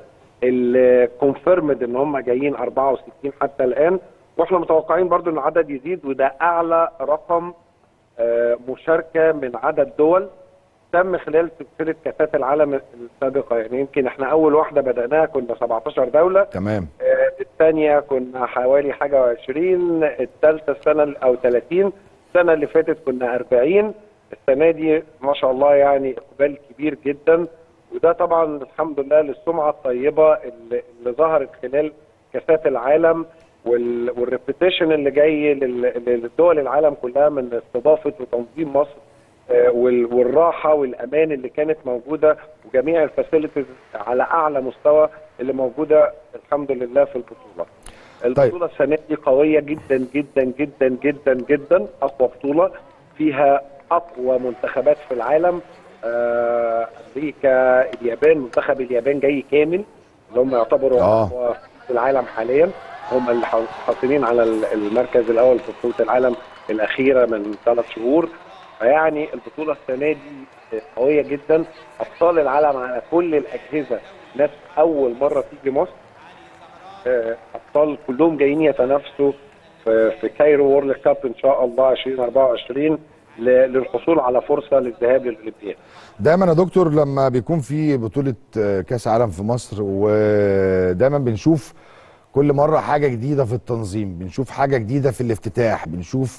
الكونفيرمد ان هم جايين 64 حتى الان واحنا متوقعين برضو ان العدد يزيد وده اعلى رقم آه، مشاركه من عدد دول تم خلال سلسله كاسات العالم السابقه يعني يمكن احنا اول واحده بداناها كنا 17 دوله تمام آه، الثانيه كنا حوالي حاجه و20 الثالثه السنه ال- او 30 السنه اللي فاتت كنا 40 السنه دي ما شاء الله يعني اقبال كبير جدا وده طبعا الحمد لله للسمعه الطيبه اللي, اللي ظهرت خلال كاسات العالم وال- والريبيتيشن اللي جاي لل- للدول العالم كلها من استضافه وتنظيم مصر آه، وال- والراحه والامان اللي كانت موجوده وجميع الفاسيلتيز على اعلى مستوى اللي موجوده الحمد لله في البطوله. البطوله السنه دي قويه جدا جدا جدا جدا جدا اقوى بطوله فيها اقوى منتخبات في العالم آه، امريكا اليابان منتخب اليابان جاي كامل اللي هم يعتبروا آه. اقوى في العالم حاليا هم اللي حاصلين على ال- المركز الاول في بطوله العالم الاخيره من ثلاث شهور فيعني البطوله السنه دي قويه جدا ابطال العالم على كل الاجهزه ناس اول مره تيجي مصر آه، ابطال كلهم جايين يتنافسوا في في كايرو وورلد كاب ان شاء الله 2024 ل- للحصول على فرصه للذهاب للاولمبياد دايما يا دكتور لما بيكون في بطولة آه، كأس عالم في مصر ودايما بنشوف كل مرة حاجة جديدة في التنظيم بنشوف حاجة جديدة في الافتتاح بنشوف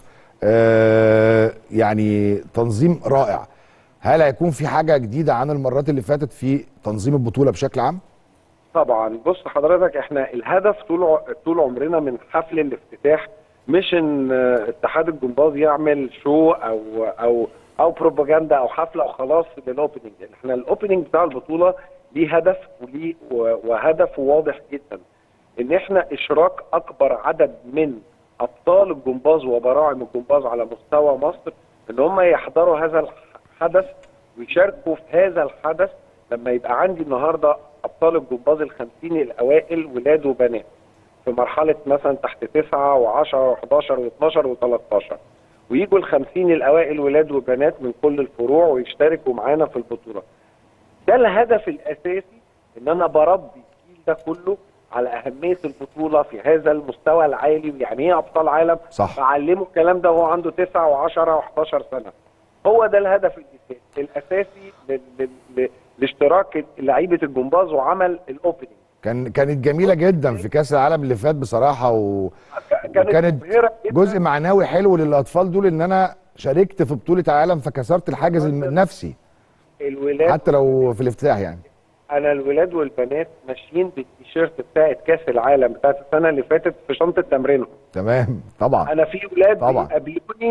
آه، يعني تنظيم رائع هل هيكون في حاجة جديدة عن المرات اللي فاتت في تنظيم البطولة بشكل عام؟ طبعا بص حضرتك احنا الهدف طول ع- طول عمرنا من حفل الافتتاح مش ان آه، اتحاد الجمباز يعمل شو او او او بروباجندا او حفله او خلاص للاوبننج احنا الاوبننج بتاع البطوله ليه هدف وليه و- وهدف واضح جدا ان احنا اشراك اكبر عدد من ابطال الجمباز وبراعم الجمباز على مستوى مصر ان هم يحضروا هذا الحدث ويشاركوا في هذا الحدث لما يبقى عندي النهارده ابطال الجمباز الخمسين الاوائل ولاد وبنات في مرحله مثلا تحت تسعه و10 و11 و12 و13 ويجوا الخمسين الاوائل ولاد وبنات من كل الفروع ويشتركوا معانا في البطوله. ده الهدف الاساسي ان انا بربي الجيل ده كله على اهميه البطوله في هذا المستوى العالي يعني ايه ابطال عالم صح. بعلمه الكلام ده وهو عنده 9 و10 و11 سنه هو ده الهدف الاساسي الاساسي لل- لل- ل- لاشتراك لعيبه الجمباز وعمل الاوبننج كان كانت جميلة جدا في كأس العالم اللي فات بصراحة و... كانت وكانت مبهرة جداً. جزء معنوي حلو للأطفال دول إن أنا شاركت في بطولة عالم فكسرت الحاجز النفسي الولاد حتى لو في الافتتاح يعني انا الولاد والبنات ماشيين بالتيشيرت بتاعت كاس العالم بتاعت السنه اللي فاتت في شنطه تمرينهم تمام طبعا انا في ولاد طبعا. بيقابلوني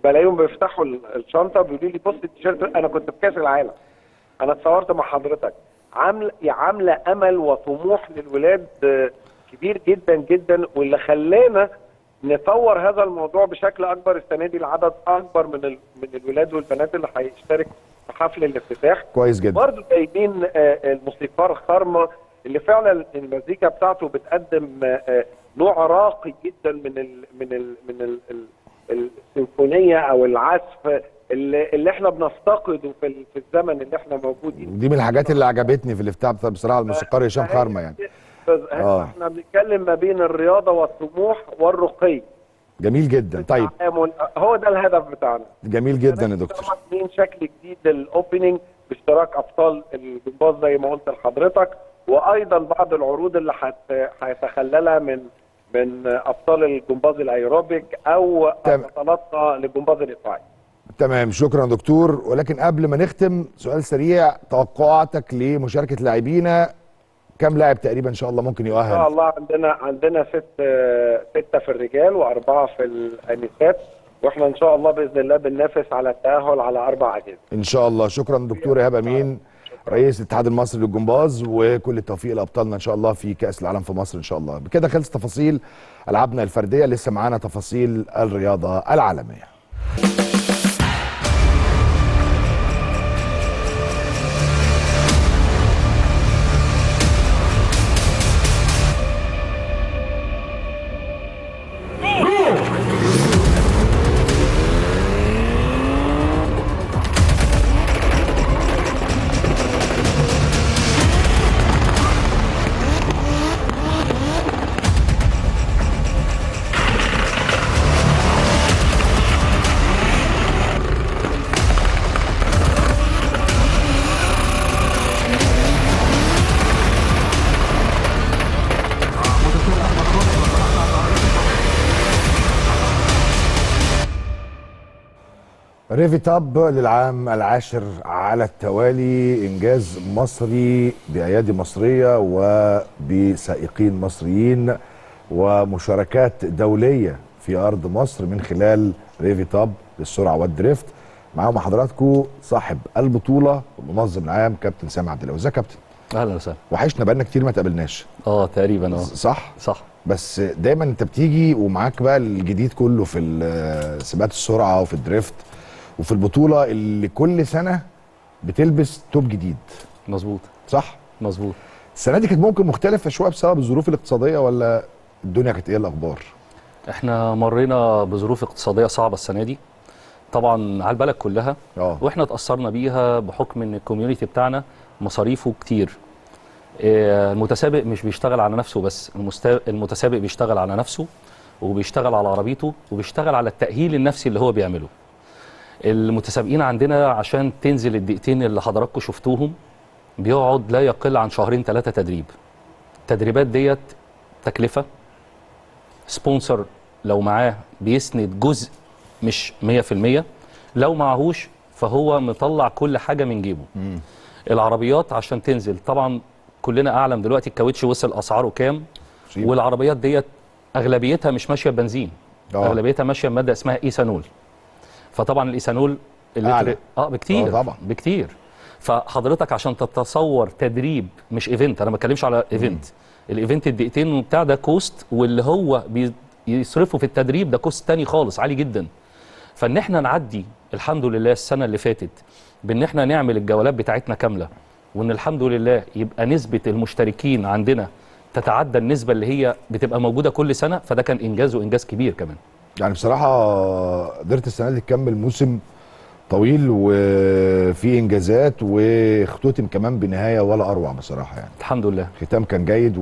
بلاقيهم بيفتحوا ال- الشنطه بيقولوا لي بص التيشيرت انا كنت في كاس العالم انا اتصورت مع حضرتك عامله عامله امل وطموح للولاد آه، كبير جدا جدا واللي خلانا نطور هذا الموضوع بشكل اكبر السنه دي لعدد اكبر من ال... من الولاد والبنات اللي هيشترك في حفل الافتتاح كويس جدا برضه جايبين آه، الموسيقار خرمة اللي فعلا المزيكا بتاعته بتقدم آه، آه، نوع راقي جدا من ال من ال من ال ال السيمفونيه او العزف اللي, اللي احنا بنفتقده في, ال- في الزمن اللي احنا موجودين ودي من الحاجات اللي عجبتني في الافتتاح بتاع- بصراحه الموسيقار هشام فهي- خرمه يعني آه. احنا بنتكلم ما بين الرياضه والطموح والرقي جميل جدا طيب التعامل. هو ده الهدف بتاعنا جميل جدا يا دكتور عاملين شكل جديد للاوبننج باشتراك ابطال الجمباز زي ما قلت لحضرتك وايضا بعض العروض اللي هت- هيتخللها من من ابطال الجمباز الايروبيك او تمام. بطلاتنا للجمباز الايطالي تمام شكرا دكتور ولكن قبل ما نختم سؤال سريع توقعاتك لمشاركه لاعبينا كم لاعب تقريبا ان شاء الله ممكن ان شاء يؤهل الله عندنا عندنا ست سته في الرجال واربعه في الانسات واحنا ان شاء الله باذن الله بننافس على التاهل على اربع اجهزه ان شاء الله شكرا دكتور ايهاب امين رئيس الاتحاد المصري للجمباز وكل التوفيق لابطالنا ان شاء الله في كاس العالم في مصر ان شاء الله بكده خلص تفاصيل العابنا الفرديه لسه معانا تفاصيل الرياضه العالميه ريفي تاب للعام العاشر على التوالي انجاز مصري بايادي مصريه وبسائقين مصريين ومشاركات دوليه في ارض مصر من خلال ريفي تاب للسرعه والدريفت معاهم حضراتكم صاحب البطوله المنظم العام كابتن سامي عبد الله ازيك يا كابتن اهلا وسهلا وحشنا بقالنا كتير ما تقابلناش اه تقريبا اه صح صح بس دايما انت بتيجي ومعاك بقى الجديد كله في ال- سباقات السرعه وفي الدريفت وفي البطوله اللي كل سنه بتلبس توب جديد مظبوط صح مظبوط السنه دي كانت ممكن مختلفه شويه بسبب الظروف الاقتصاديه ولا الدنيا كانت ايه الاخبار احنا مرينا بظروف اقتصاديه صعبه السنه دي طبعا على البلد كلها اه واحنا اتاثرنا بيها بحكم ان الكوميونتي بتاعنا مصاريفه كتير آه، المتسابق مش بيشتغل على نفسه بس المست- المتسابق بيشتغل على نفسه وبيشتغل على عربيته وبيشتغل على التأهيل النفسي اللي هو بيعمله المتسابقين عندنا عشان تنزل الدقيقتين اللي حضراتكم شفتوهم بيقعد لا يقل عن شهرين ثلاثة تدريب التدريبات ديت تكلفة سبونسر لو معاه بيسند جزء مش 100% لو معهوش فهو مطلع كل حاجة من جيبه العربيات عشان تنزل طبعا كلنا اعلم دلوقتي الكاوتش وصل اسعاره كام مصيبة. والعربيات ديت اغلبيتها مش ماشيه بنزين آه. اغلبيتها ماشيه بماده اسمها ايثانول فطبعا الايثانول اللتر أعلى. اه بكتير آه، طبعا. بكتير فحضرتك عشان تتصور تدريب مش ايفنت انا ما بتكلمش على ايفنت الايفنت الدقيقتين وبتاع ده كوست واللي هو بيصرفه في التدريب ده كوست تاني خالص عالي جدا فان احنا نعدي الحمد لله السنه اللي فاتت بان احنا نعمل الجولات بتاعتنا كامله وان الحمد لله يبقى نسبه المشتركين عندنا تتعدى النسبه اللي هي بتبقى موجوده كل سنه فده كان انجاز وانجاز كبير كمان يعني بصراحه قدرت السنه دي تكمل موسم طويل وفي انجازات واختتم كمان بنهايه ولا اروع بصراحه يعني الحمد لله ختام كان جيد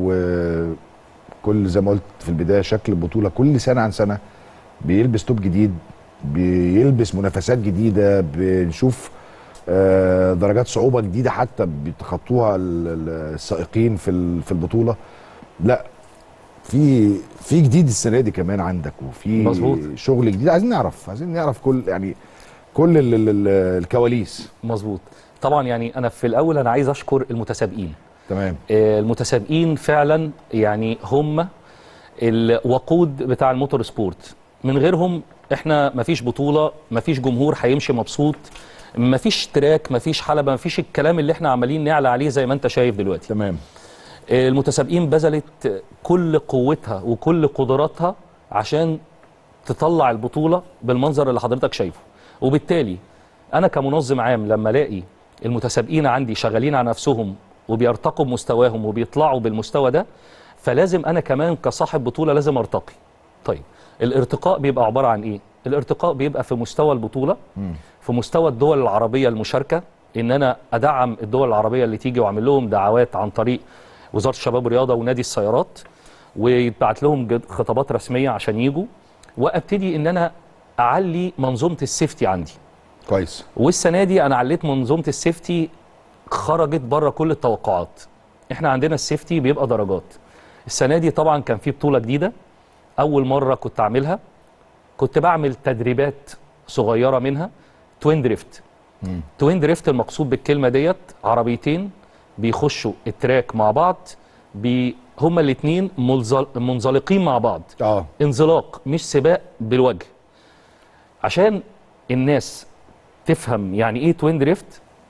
وكل زي ما قلت في البدايه شكل البطوله كل سنه عن سنه بيلبس توب جديد بيلبس منافسات جديده بنشوف آه، درجات صعوبه جديده حتى بيتخطوها ال- ال- السائقين في ال- في البطوله لا في في جديد السنه دي كمان عندك وفي مظبوط. شغل جديد عايزين نعرف عايزين نعرف كل يعني كل ال- ال- ال- الكواليس مظبوط طبعا يعني انا في الاول انا عايز اشكر المتسابقين تمام آه، المتسابقين فعلا يعني هم الوقود بتاع الموتور سبورت من غيرهم احنا مفيش بطوله مفيش جمهور هيمشي مبسوط مفيش تراك مفيش حلبه مفيش الكلام اللي احنا عمالين نعلى عليه زي ما انت شايف دلوقتي تمام المتسابقين بذلت كل قوتها وكل قدراتها عشان تطلع البطوله بالمنظر اللي حضرتك شايفه وبالتالي انا كمنظم عام لما الاقي المتسابقين عندي شغالين على نفسهم وبيرتقوا بمستواهم وبيطلعوا بالمستوى ده فلازم انا كمان كصاحب بطوله لازم ارتقي طيب الارتقاء بيبقى عباره عن ايه الارتقاء بيبقى في مستوى البطوله في مستوى الدول العربيه المشاركه ان انا ادعم الدول العربيه اللي تيجي واعمل لهم دعوات عن طريق وزاره الشباب والرياضه ونادي السيارات ويتبعت لهم جد- خطابات رسميه عشان يجوا وابتدي ان انا اعلي منظومه السيفتي عندي كويس والسنه دي انا عليت منظومه السيفتي خرجت بره كل التوقعات احنا عندنا السيفتي بيبقى درجات السنه دي طبعا كان في بطوله جديده اول مره كنت اعملها كنت بعمل تدريبات صغيره منها توين دريفت توين دريفت المقصود بالكلمه ديت عربيتين بيخشوا التراك مع بعض بي هما الاثنين منزلقين مع بعض اه انزلاق مش سباق بالوجه عشان الناس تفهم يعني ايه توين دريفت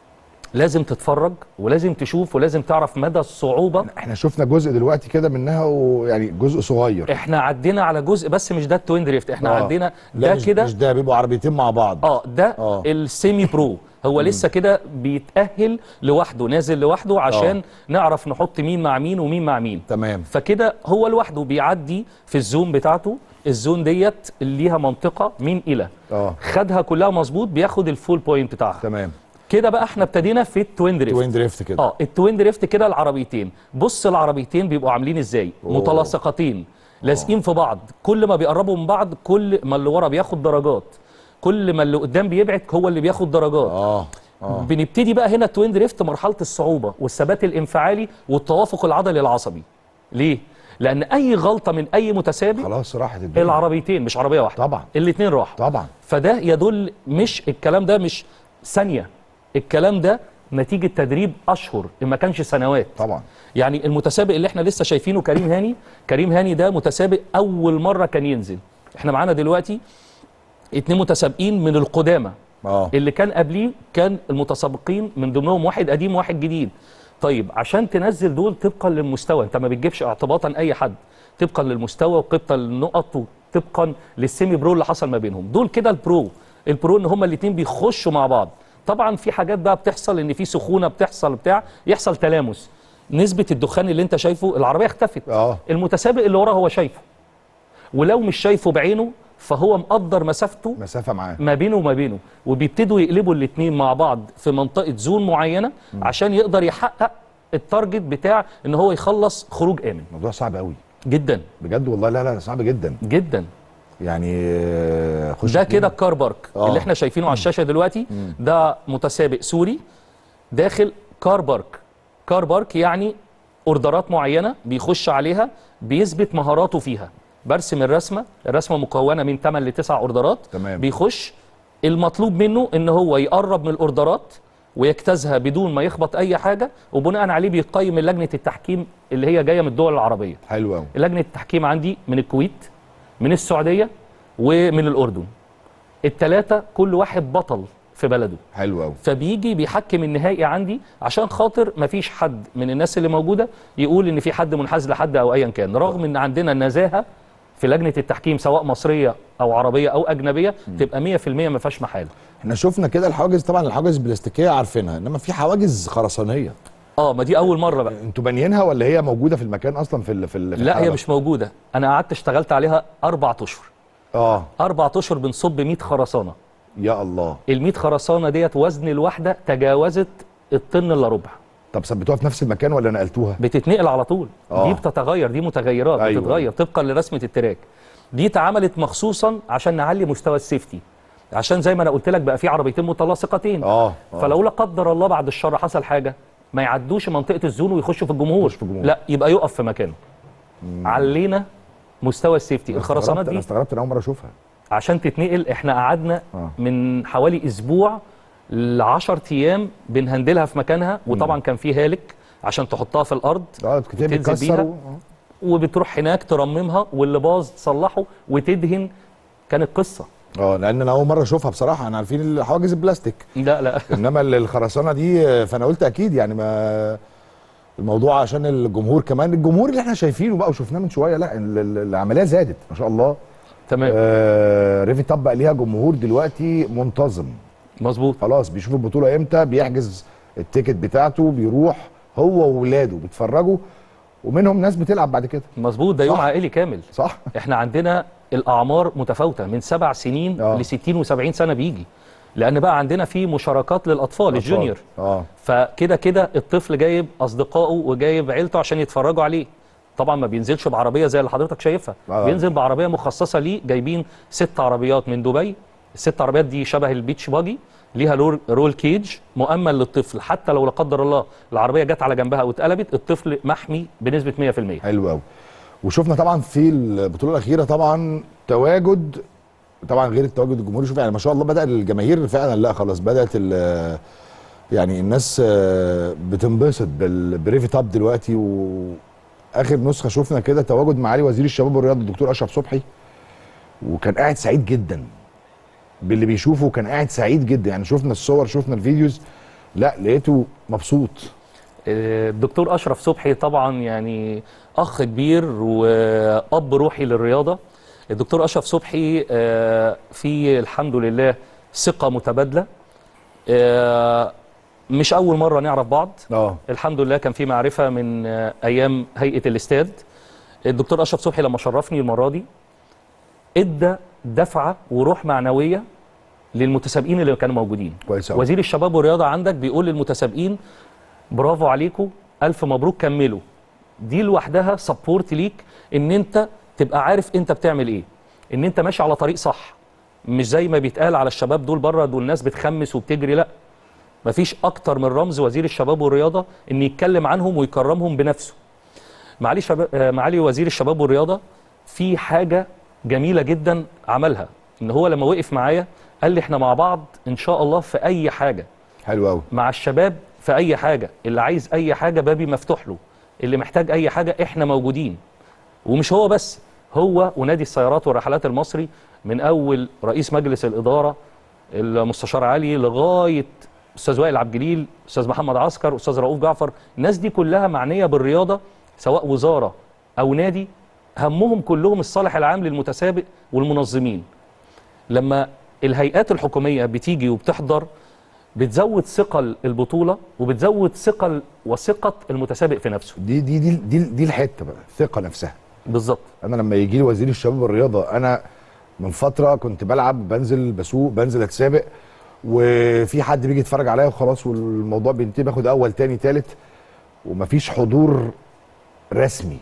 لازم تتفرج ولازم تشوف ولازم تعرف مدى الصعوبة احنا شفنا جزء دلوقتي كده منها ويعني جزء صغير احنا عدينا على جزء بس مش ده التوين دريفت احنا آه. عدينا لا ده مش- كده مش ده بيبقوا عربيتين مع بعض اه ده آه. السيمي برو هو لسه كده بيتأهل لوحده نازل لوحده عشان آه. نعرف نحط مين مع مين ومين مع مين تمام فكده هو لوحده بيعدي في الزون بتاعته الزون ديت اللي ليها منطقة من إلى اه خدها كلها مظبوط بياخد الفول بوينت بتاعها تمام كده بقى احنا ابتدينا في التوين دريفت توين دريفت كده اه التوين دريفت كده العربيتين بص العربيتين بيبقوا عاملين ازاي أوه. متلاصقتين لازقين في بعض كل ما بيقربوا من بعض كل ما اللي ورا بياخد درجات كل ما اللي قدام بيبعد هو اللي بياخد درجات اه اه بنبتدي بقى هنا التوين دريفت مرحله الصعوبه والثبات الانفعالي والتوافق العضلي العصبي ليه لان اي غلطه من اي متسابق خلاص راحت الدنيا العربيتين مش عربيه واحده طبعا. الاثنين راحوا طبعا فده يدل مش الكلام ده مش ثانيه الكلام ده نتيجه تدريب اشهر ان ما كانش سنوات طبعا يعني المتسابق اللي احنا لسه شايفينه كريم هاني كريم هاني ده متسابق اول مره كان ينزل احنا معانا دلوقتي اتنين متسابقين من القدامى اه اللي كان قبليه كان المتسابقين من ضمنهم واحد قديم وواحد جديد طيب عشان تنزل دول طبقا للمستوى انت ما بتجيبش اعتباطا اي حد طبقا للمستوى وطبقا للنقط وطبقا للسيمي برو اللي حصل ما بينهم دول كده البرو البرو ان هما الاثنين بيخشوا مع بعض طبعا في حاجات بقى بتحصل ان في سخونه بتحصل بتاع يحصل تلامس نسبه الدخان اللي انت شايفه العربيه اختفت اه المتسابق اللي وراه هو شايفه ولو مش شايفه بعينه فهو مقدر مسافته مسافه معاه ما بينه وما بينه وبيبتدوا يقلبوا الاثنين مع بعض في منطقه زون معينه عشان يقدر يحقق التارجت بتاع ان هو يخلص خروج امن الموضوع صعب قوي جدا بجد والله لا لا صعب جدا جدا يعني آه، خش ده اتنين. كده الكار بارك آه. اللي احنا شايفينه على الشاشه دلوقتي ده متسابق سوري داخل كار بارك كار بارك يعني اوردرات معينه بيخش عليها بيثبت مهاراته فيها برسم الرسمه الرسمه مكونه من 8 ل 9 اوردرات تمام. بيخش المطلوب منه ان هو يقرب من الاوردرات ويجتازها بدون ما يخبط اي حاجه وبناء عليه بيقيم من لجنه التحكيم اللي هي جايه من الدول العربيه حلو قوي لجنه التحكيم عندي من الكويت من السعوديه ومن الاردن الثلاثه كل واحد بطل في بلده حلو قوي فبيجي بيحكم النهائي عندي عشان خاطر مفيش حد من الناس اللي موجوده يقول ان في حد منحاز لحد او ايا كان رغم ان عندنا نزاهه في لجنه التحكيم سواء مصريه او عربيه او اجنبيه تبقى 100% ما فيهاش محاله احنا شفنا كده الحواجز طبعا الحواجز البلاستيكيه عارفينها انما في حواجز خرسانيه اه ما دي اول مره بقى انتوا بانيينها ولا هي موجوده في المكان اصلا في ال في, ال في لا هي الحلبة؟ مش موجوده انا قعدت اشتغلت عليها اربع اشهر اه اربع اشهر بنصب 100 خرسانه يا الله ال 100 خرسانه ديت وزن الواحده تجاوزت الطن الا ربع طب ثبتوها في نفس المكان ولا نقلتوها بتتنقل على طول آه. دي بتتغير دي متغيرات أيوة. أيوة. بتتغير طبقا لرسمه التراك دي اتعملت مخصوصا عشان نعلي مستوى السيفتي عشان زي ما انا قلت لك بقى في عربيتين متلاصقتين اه آه. فلو لا قدر الله بعد الشر حصل حاجه ما يعدوش منطقه الزون ويخشوا في الجمهور يخشوا في الجمهور. لا يبقى يقف في مكانه علينا مستوى السيفتي أنا الخرسانات استغربت- انا دي استغربت انا اول مره اشوفها عشان تتنقل احنا قعدنا آه. من حوالي اسبوع ل 10 ايام بنهندلها في مكانها وطبعا كان في هالك عشان تحطها في الارض اه كتير تنزل بيتكسر بيها. و... وبتروح هناك ترممها واللي باظ تصلحه وتدهن كانت قصه اه لان انا اول مره اشوفها بصراحه انا عارفين الحواجز البلاستيك لا لا انما ال- الخرسانه دي آه، فانا قلت اكيد يعني ما الموضوع عشان الجمهور كمان الجمهور اللي احنا شايفينه بقى وشفناه من شويه لا ال- ال- العمليه زادت ما شاء الله تمام آه ريفي طب بقى ليها جمهور دلوقتي منتظم مظبوط خلاص بيشوف البطوله امتى بيحجز التيكت بتاعته بيروح هو وولاده بيتفرجوا ومنهم ناس بتلعب بعد كده مظبوط ده يوم صح. عائلي كامل صح احنا عندنا الاعمار متفاوته من سبع سنين آه. ل 60 و70 سنه بيجي لان بقى عندنا في مشاركات للاطفال الجونيور اه فكده كده الطفل جايب اصدقائه وجايب عيلته عشان يتفرجوا عليه طبعا ما بينزلش بعربيه زي اللي حضرتك شايفها آه. بينزل بعربيه مخصصه ليه جايبين ست عربيات من دبي الست عربيات دي شبه البيتش باجي ليها رول, رول كيج مؤمن للطفل حتى لو لا قدر الله العربيه جت على جنبها واتقلبت الطفل محمي بنسبه 100% حلو قوي وشفنا طبعا في البطوله الاخيره طبعا تواجد طبعا غير التواجد الجمهوري شوف يعني ما شاء الله بدا الجماهير فعلا لا خلاص بدات ال- يعني الناس آه، بتنبسط بال- بريفي تاب دلوقتي واخر نسخه شفنا كده تواجد معالي وزير الشباب والرياضه الدكتور اشرف صبحي وكان قاعد سعيد جدا باللي بيشوفه كان قاعد سعيد جدا يعني شفنا الصور شفنا الفيديوز لا لقيته مبسوط الدكتور اشرف صبحي طبعا يعني اخ كبير واب روحي للرياضه الدكتور اشرف صبحي آه، في الحمد لله ثقه متبادله آه، مش اول مره نعرف بعض اه الحمد لله كان في معرفه من آه، ايام هيئه الاستاد الدكتور اشرف صبحي لما شرفني المره دي ادى دفعه وروح معنويه للمتسابقين اللي كانوا موجودين كويس أوي. وزير الشباب والرياضه عندك بيقول للمتسابقين برافو عليكم الف مبروك كملوا دي لوحدها سبورت ليك ان انت تبقى عارف انت بتعمل ايه ان انت ماشي على طريق صح مش زي ما بيتقال على الشباب دول بره دول ناس بتخمس وبتجري لا مفيش اكتر من رمز وزير الشباب والرياضه ان يتكلم عنهم ويكرمهم بنفسه معالي شباب آه، معالي وزير الشباب والرياضه في حاجه جميله جدا عملها ان هو لما وقف معايا قال لي احنا مع بعض ان شاء الله في اي حاجه حلو قوي مع الشباب في اي حاجه اللي عايز اي حاجه بابي مفتوح له اللي محتاج اي حاجه احنا موجودين ومش هو بس هو ونادي السيارات والرحلات المصري من اول رئيس مجلس الاداره المستشار علي لغايه استاذ وائل عبد الجليل استاذ محمد عسكر استاذ رؤوف جعفر الناس دي كلها معنيه بالرياضه سواء وزاره او نادي همهم كلهم الصالح العام للمتسابق والمنظمين لما الهيئات الحكوميه بتيجي وبتحضر بتزود ثقل البطوله وبتزود ثقل وثقه المتسابق في نفسه دي دي دي دي, دي الحته بقى الثقه نفسها بالظبط انا لما يجي لي وزير الشباب والرياضه انا من فتره كنت بلعب بنزل بسوق بنزل اتسابق وفي حد بيجي يتفرج عليا وخلاص والموضوع بينتهي باخد اول تاني تالت ومفيش حضور رسمي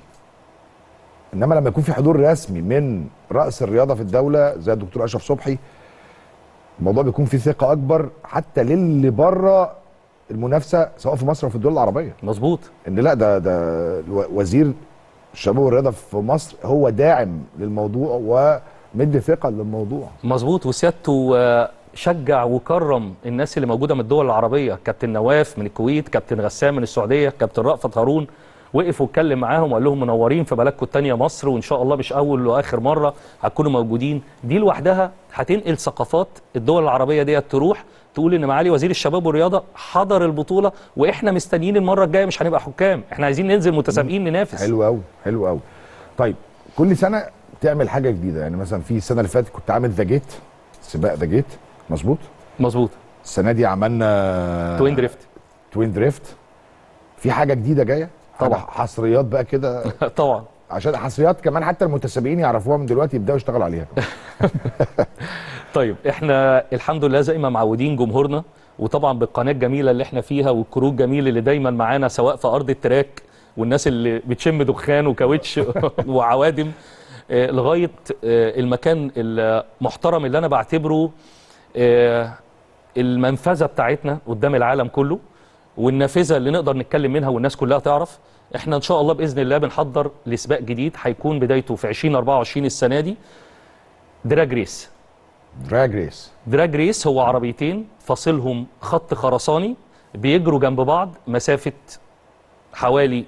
انما لما يكون في حضور رسمي من راس الرياضه في الدوله زي الدكتور اشرف صبحي الموضوع بيكون فيه ثقه اكبر حتى للي بره المنافسه سواء في مصر او في الدول العربيه مظبوط ان لا ده ده الو- وزير الشباب والرياضه في مصر هو داعم للموضوع ومدي ثقه للموضوع مظبوط وسيادته آه، شجع وكرم الناس اللي موجوده من الدول العربيه كابتن نواف من الكويت كابتن غسان من السعوديه كابتن رأفت هارون وقف واتكلم معاهم وقال لهم منورين في بلدكم الثانيه مصر وان شاء الله مش اول واخر مره هتكونوا موجودين دي لوحدها هتنقل ثقافات الدول العربيه ديت تروح تقول ان معالي وزير الشباب والرياضه حضر البطوله واحنا مستنيين المره الجايه مش هنبقى حكام احنا عايزين ننزل متسابقين ننافس حلو قوي حلو قوي طيب كل سنه تعمل حاجه جديده يعني مثلا في السنه اللي فاتت كنت عامل ذا جيت سباق ذا جيت مظبوط مظبوط السنه دي عملنا توين دريفت توين دريفت في حاجه جديده جايه حاجة طبعا. حصريات بقى كده طبعا عشان حصريات كمان حتى المتسابقين يعرفوها من دلوقتي يبداوا يشتغلوا عليها طيب احنا الحمد لله زي ما معودين جمهورنا وطبعا بالقناه الجميله اللي احنا فيها والكرو الجميل اللي دايما معانا سواء في ارض التراك والناس اللي بتشم دخان وكاوتش وعوادم آه، لغايه آه، المكان المحترم اللي انا بعتبره آه، المنفذه بتاعتنا قدام العالم كله والنافذه اللي نقدر نتكلم منها والناس كلها تعرف احنا ان شاء الله باذن الله بنحضر لسباق جديد هيكون بدايته في 2024 السنه دي دراج ريس دراج ريس دراج ريس هو عربيتين فاصلهم خط خرساني بيجروا جنب بعض مسافة حوالي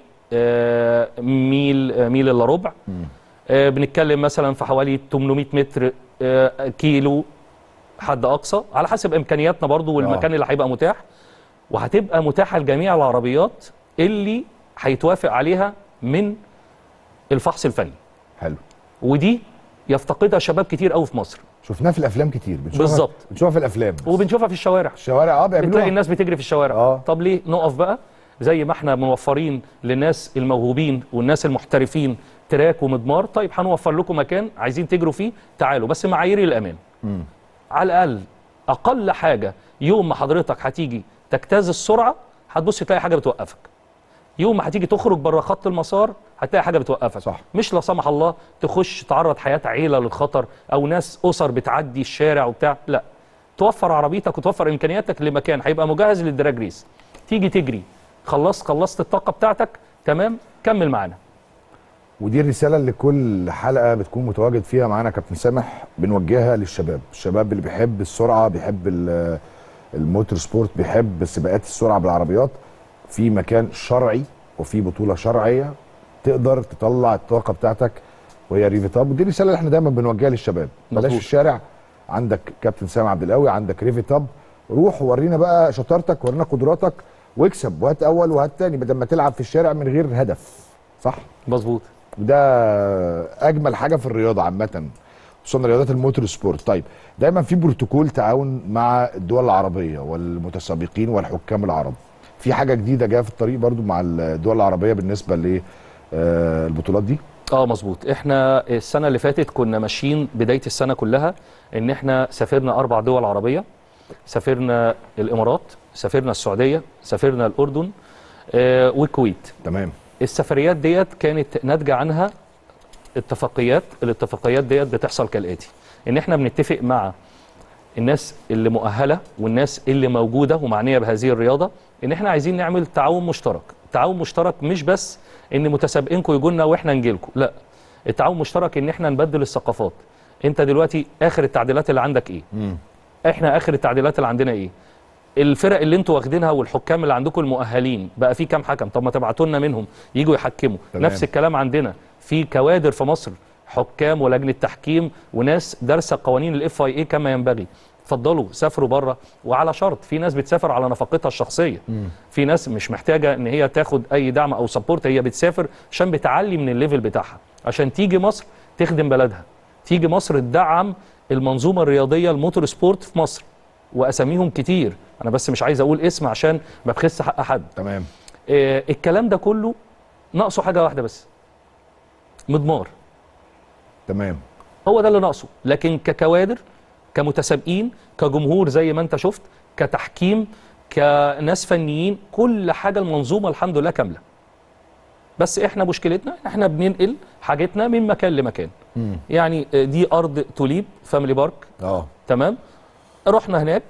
آه، ميل آه، ميل الا ربع آه، بنتكلم مثلا في حوالي 800 متر آه، كيلو حد اقصى على حسب امكانياتنا برضو والمكان اللي هيبقى متاح وهتبقى متاحه لجميع العربيات اللي هيتوافق عليها من الفحص الفني حلو ودي يفتقدها شباب كتير قوي في مصر شفناه في الافلام كتير بنشوفها بالظبط. بنشوفها في الافلام وبنشوفها في الشوارع الشوارع اه بتلاقي بيعملوها الناس بتجري في الشوارع آه. طب ليه نقف بقى زي ما احنا موفرين للناس الموهوبين والناس المحترفين تراك ومضمار طيب هنوفر لكم مكان عايزين تجروا فيه تعالوا بس معايير الامان على الاقل اقل حاجه يوم ما حضرتك هتيجي تجتاز السرعه هتبص تلاقي حاجه بتوقفك يوم ما هتيجي تخرج بره خط المسار هتلاقي حاجه بتوقفك صح. مش لا سمح الله تخش تعرض حياه عيله للخطر او ناس اسر بتعدي الشارع وبتاع لا توفر عربيتك وتوفر امكانياتك لمكان هيبقى مجهز للدراج ريس تيجي تجري خلصت خلصت الطاقه بتاعتك تمام كمل معانا ودي الرساله اللي كل حلقه بتكون متواجد فيها معانا كابتن سامح بنوجهها للشباب الشباب اللي بيحب السرعه بيحب ال- الموتور سبورت بيحب سباقات السرعه بالعربيات في مكان شرعي وفي بطوله شرعيه تقدر تطلع الطاقه بتاعتك وهي ريفيتاب ودي الرساله اللي احنا دايما بنوجهها للشباب بلاش مظبوط. في الشارع عندك كابتن سامح عبد القوي عندك ريفيتاب روح ورينا بقى شطارتك ورينا قدراتك واكسب وهات اول وهات تاني بدل ما تلعب في الشارع من غير هدف صح مظبوط وده اجمل حاجه في الرياضه عامه خصوصا رياضات الموتور سبورت طيب دايما في بروتوكول تعاون مع الدول العربيه والمتسابقين والحكام العرب في حاجه جديده جايه في الطريق برضو مع الدول العربيه بالنسبه للبطولات دي اه مظبوط احنا السنه اللي فاتت كنا ماشيين بدايه السنه كلها ان احنا سافرنا اربع دول عربيه سافرنا الامارات سافرنا السعوديه سافرنا الاردن آه والكويت تمام السفريات ديت كانت ناتجه عنها اتفاقيات الاتفاقيات ديت بتحصل كالاتي ان احنا بنتفق مع الناس اللي مؤهله والناس اللي موجوده ومعنيه بهذه الرياضه ان احنا عايزين نعمل تعاون مشترك تعاون مشترك مش بس ان متسابقينكم يجوا لنا واحنا نجي لكم لا التعاون مشترك ان احنا نبدل الثقافات انت دلوقتي اخر التعديلات اللي عندك ايه احنا اخر التعديلات اللي عندنا ايه الفرق اللي انتوا واخدينها والحكام اللي عندكم المؤهلين بقى في كام حكم طب ما تبعتوا لنا منهم يجوا يحكموا تمام. نفس الكلام عندنا في كوادر في مصر حكام ولجنه تحكيم وناس دارسه قوانين الاف اي اي كما ينبغي اتفضلوا سافروا بره وعلى شرط في ناس بتسافر على نفقتها الشخصيه في ناس مش محتاجه ان هي تاخد اي دعم او سبورت هي بتسافر عشان بتعلي من الليفل بتاعها عشان تيجي مصر تخدم بلدها تيجي مصر تدعم المنظومه الرياضيه الموتور سبورت في مصر واساميهم كتير انا بس مش عايز اقول اسم عشان ما بخس حق حد تمام آه الكلام ده كله ناقصه حاجه واحده بس مضمار تمام هو ده اللي ناقصه لكن ككوادر كمتسابقين كجمهور زي ما انت شفت كتحكيم كناس فنيين كل حاجه المنظومه الحمد لله كامله بس احنا مشكلتنا إن احنا بننقل حاجتنا من مكان لمكان يعني آه، دي ارض توليب فاميلي بارك اه تمام رحنا هناك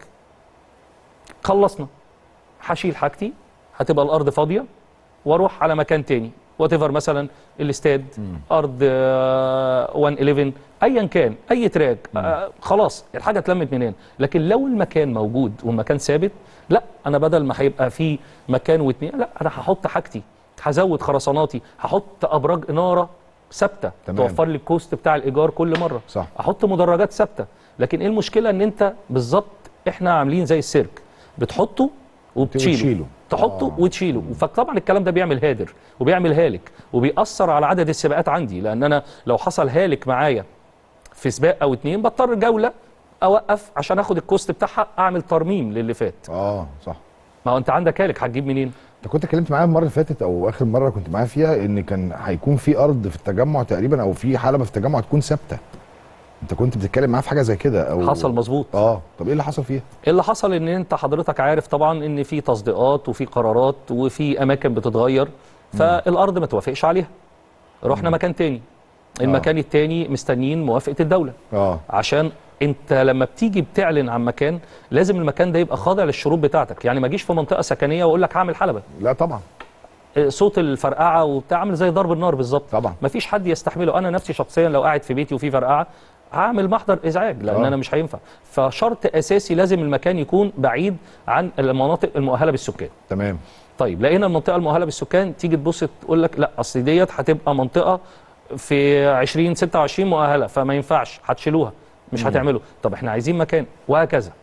خلصنا هشيل حاجتي هتبقى الارض فاضيه واروح على مكان تاني وات مثلا الاستاد ارض آه، 111 ايا كان اي تراك آه خلاص الحاجه اتلمت منين لكن لو المكان موجود والمكان ثابت لا انا بدل ما هيبقى في مكان واتنين لا انا هحط حاجتي هزود خرساناتي هحط ابراج اناره ثابته تمام. توفر لي الكوست بتاع الايجار كل مره صح. احط مدرجات ثابته لكن ايه المشكله ان انت بالظبط احنا عاملين زي السيرك بتحطه وبتشيله وتشيله. تحطه آه. وتشيله فطبعا الكلام ده بيعمل هادر وبيعمل هالك وبيأثر على عدد السباقات عندي لان انا لو حصل هالك معايا في سباق او اتنين بضطر جوله اوقف عشان اخد الكوست بتاعها اعمل ترميم للي فات اه صح ما هو انت عندك هالك هتجيب منين انت كنت اتكلمت معايا المره اللي فاتت او اخر مره كنت معايا فيها ان كان هيكون في ارض في التجمع تقريبا او في حلبه في التجمع تكون ثابته انت كنت بتتكلم معاه في حاجه زي كده او حصل مظبوط اه طب ايه اللي حصل فيها اللي حصل ان انت حضرتك عارف طبعا ان في تصديقات وفي قرارات وفي اماكن بتتغير فالارض ما توافقش عليها رحنا مكان تاني المكان التاني مستنيين موافقه الدوله اه عشان انت لما بتيجي بتعلن عن مكان لازم المكان ده يبقى خاضع للشروط بتاعتك يعني ما اجيش في منطقه سكنيه واقول لك هعمل حلبه لا طبعا اه، صوت الفرقعه وبتاع عامل زي ضرب النار بالظبط طبعا. ما فيش حد يستحمله انا نفسي شخصيا لو قاعد في بيتي وفي فرقعه هعمل محضر ازعاج لان اه. انا مش هينفع فشرط اساسي لازم المكان يكون بعيد عن المناطق المؤهله بالسكان تمام طيب لقينا المنطقه المؤهله بالسكان تيجي تبص تقول لك لا اصل ديت هتبقى منطقه في 20 26 مؤهله فما ينفعش هتشيلوها مش هتعمله طب احنا عايزين مكان وهكذا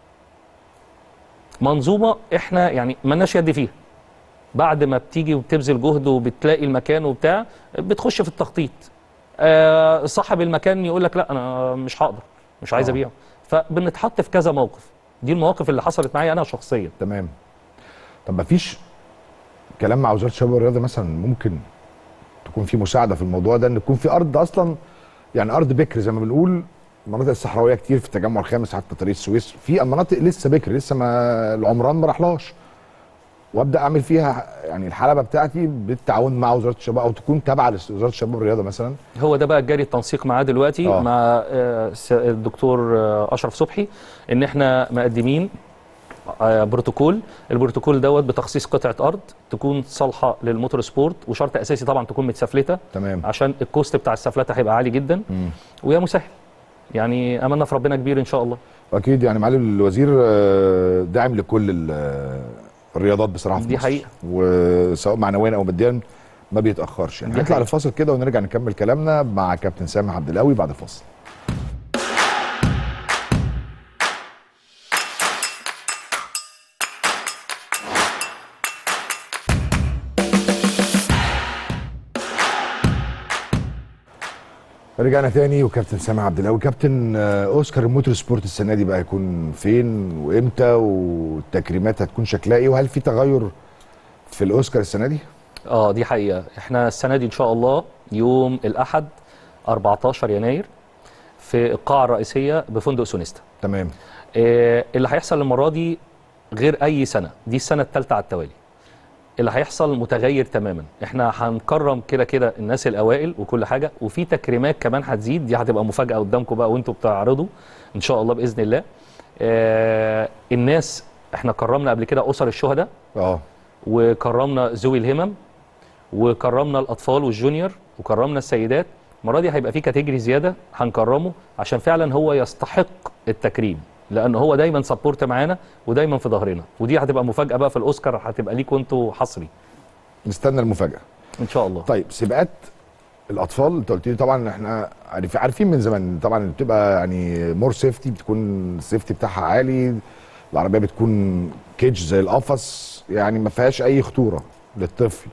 منظومه احنا يعني مالناش يد فيها بعد ما بتيجي وبتبذل جهد وبتلاقي المكان وبتاع بتخش في التخطيط آه صاحب المكان يقول لك لا انا مش هقدر مش عايز آه. ابيعه فبنتحط في كذا موقف دي المواقف اللي حصلت معايا انا شخصيا تمام طب ما فيش كلام مع وزاره الشباب والرياضه مثلا ممكن تكون في مساعده في الموضوع ده ان يكون في ارض اصلا يعني ارض بكر زي ما بنقول المناطق الصحراويه كتير في التجمع الخامس حتى طريق السويس في مناطق لسه بكر لسه ما العمران ما راحلهاش وابدا اعمل فيها يعني الحلبه بتاعتي بالتعاون مع وزاره الشباب او تكون تابعه لوزاره الشباب والرياضه مثلا هو ده بقى جاري التنسيق معاه دلوقتي آه. مع آه، س- الدكتور آه، اشرف صبحي ان احنا مقدمين آه، بروتوكول البروتوكول دوت بتخصيص قطعه ارض تكون صالحه للموتور سبورت وشرط اساسي طبعا تكون متسفلته تمام عشان الكوست بتاع السفلته هيبقى عالي جدا مم. ويا مسهل يعني املنا في ربنا كبير ان شاء الله واكيد يعني معالي الوزير آه، داعم لكل ال- آه، الرياضات بصراحه في دي مصر. حقيقة. وسواء معنويا او ماديا ما بيتاخرش يعني دي هنطلع حقيقة. لفاصل كده ونرجع نكمل كلامنا مع كابتن سامح عبد القوي بعد الفاصل رجعنا تاني وكابتن سامح عبد القوي كابتن آه، اوسكار الموتور سبورت السنه دي بقى هيكون فين وامتى والتكريمات هتكون شكلها ايه وهل في تغير في الاوسكار السنه دي؟ اه دي حقيقه احنا السنه دي ان شاء الله يوم الاحد 14 يناير في القاعه الرئيسيه بفندق سونيستا تمام آه، اللي هيحصل المره دي غير اي سنه دي السنه الثالثه على التوالي اللي هيحصل متغير تماما احنا هنكرم كده كده الناس الاوائل وكل حاجه وفي تكريمات كمان هتزيد دي هتبقى مفاجاه قدامكم بقى وانتوا بتعرضوا ان شاء الله باذن الله آه الناس احنا كرمنا قبل كده اسر الشهداء اه وكرمنا ذوي الهمم وكرمنا الاطفال والجونيور وكرمنا السيدات المره دي هيبقى في كاتيجوري زياده هنكرمه عشان فعلا هو يستحق التكريم لان هو دايما سبورت معانا ودايما في ظهرنا ودي هتبقى مفاجاه بقى في الاوسكار هتبقى ليكوا انتوا حصري نستنى المفاجاه ان شاء الله طيب سباقات الاطفال انت قلت لي طبعا احنا عارف عارفين من زمان طبعا بتبقى يعني مور سيفتي بتكون السيفتي بتاعها عالي العربيه بتكون كيج زي القفص يعني ما فيهاش اي خطوره للطفل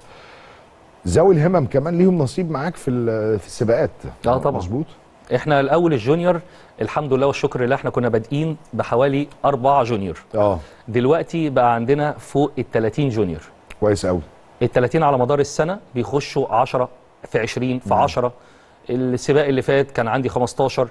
ذوي الهمم كمان ليهم نصيب معاك في ال- في السباقات آه طبعاً. مظبوط احنا الاول الجونيور الحمد لله والشكر لله احنا كنا بادئين بحوالي أربعة جونيور اه دلوقتي بقى عندنا فوق ال 30 جونيور كويس قوي ال 30 على مدار السنه بيخشوا 10 في 20 في 10 السباق اللي فات كان عندي 15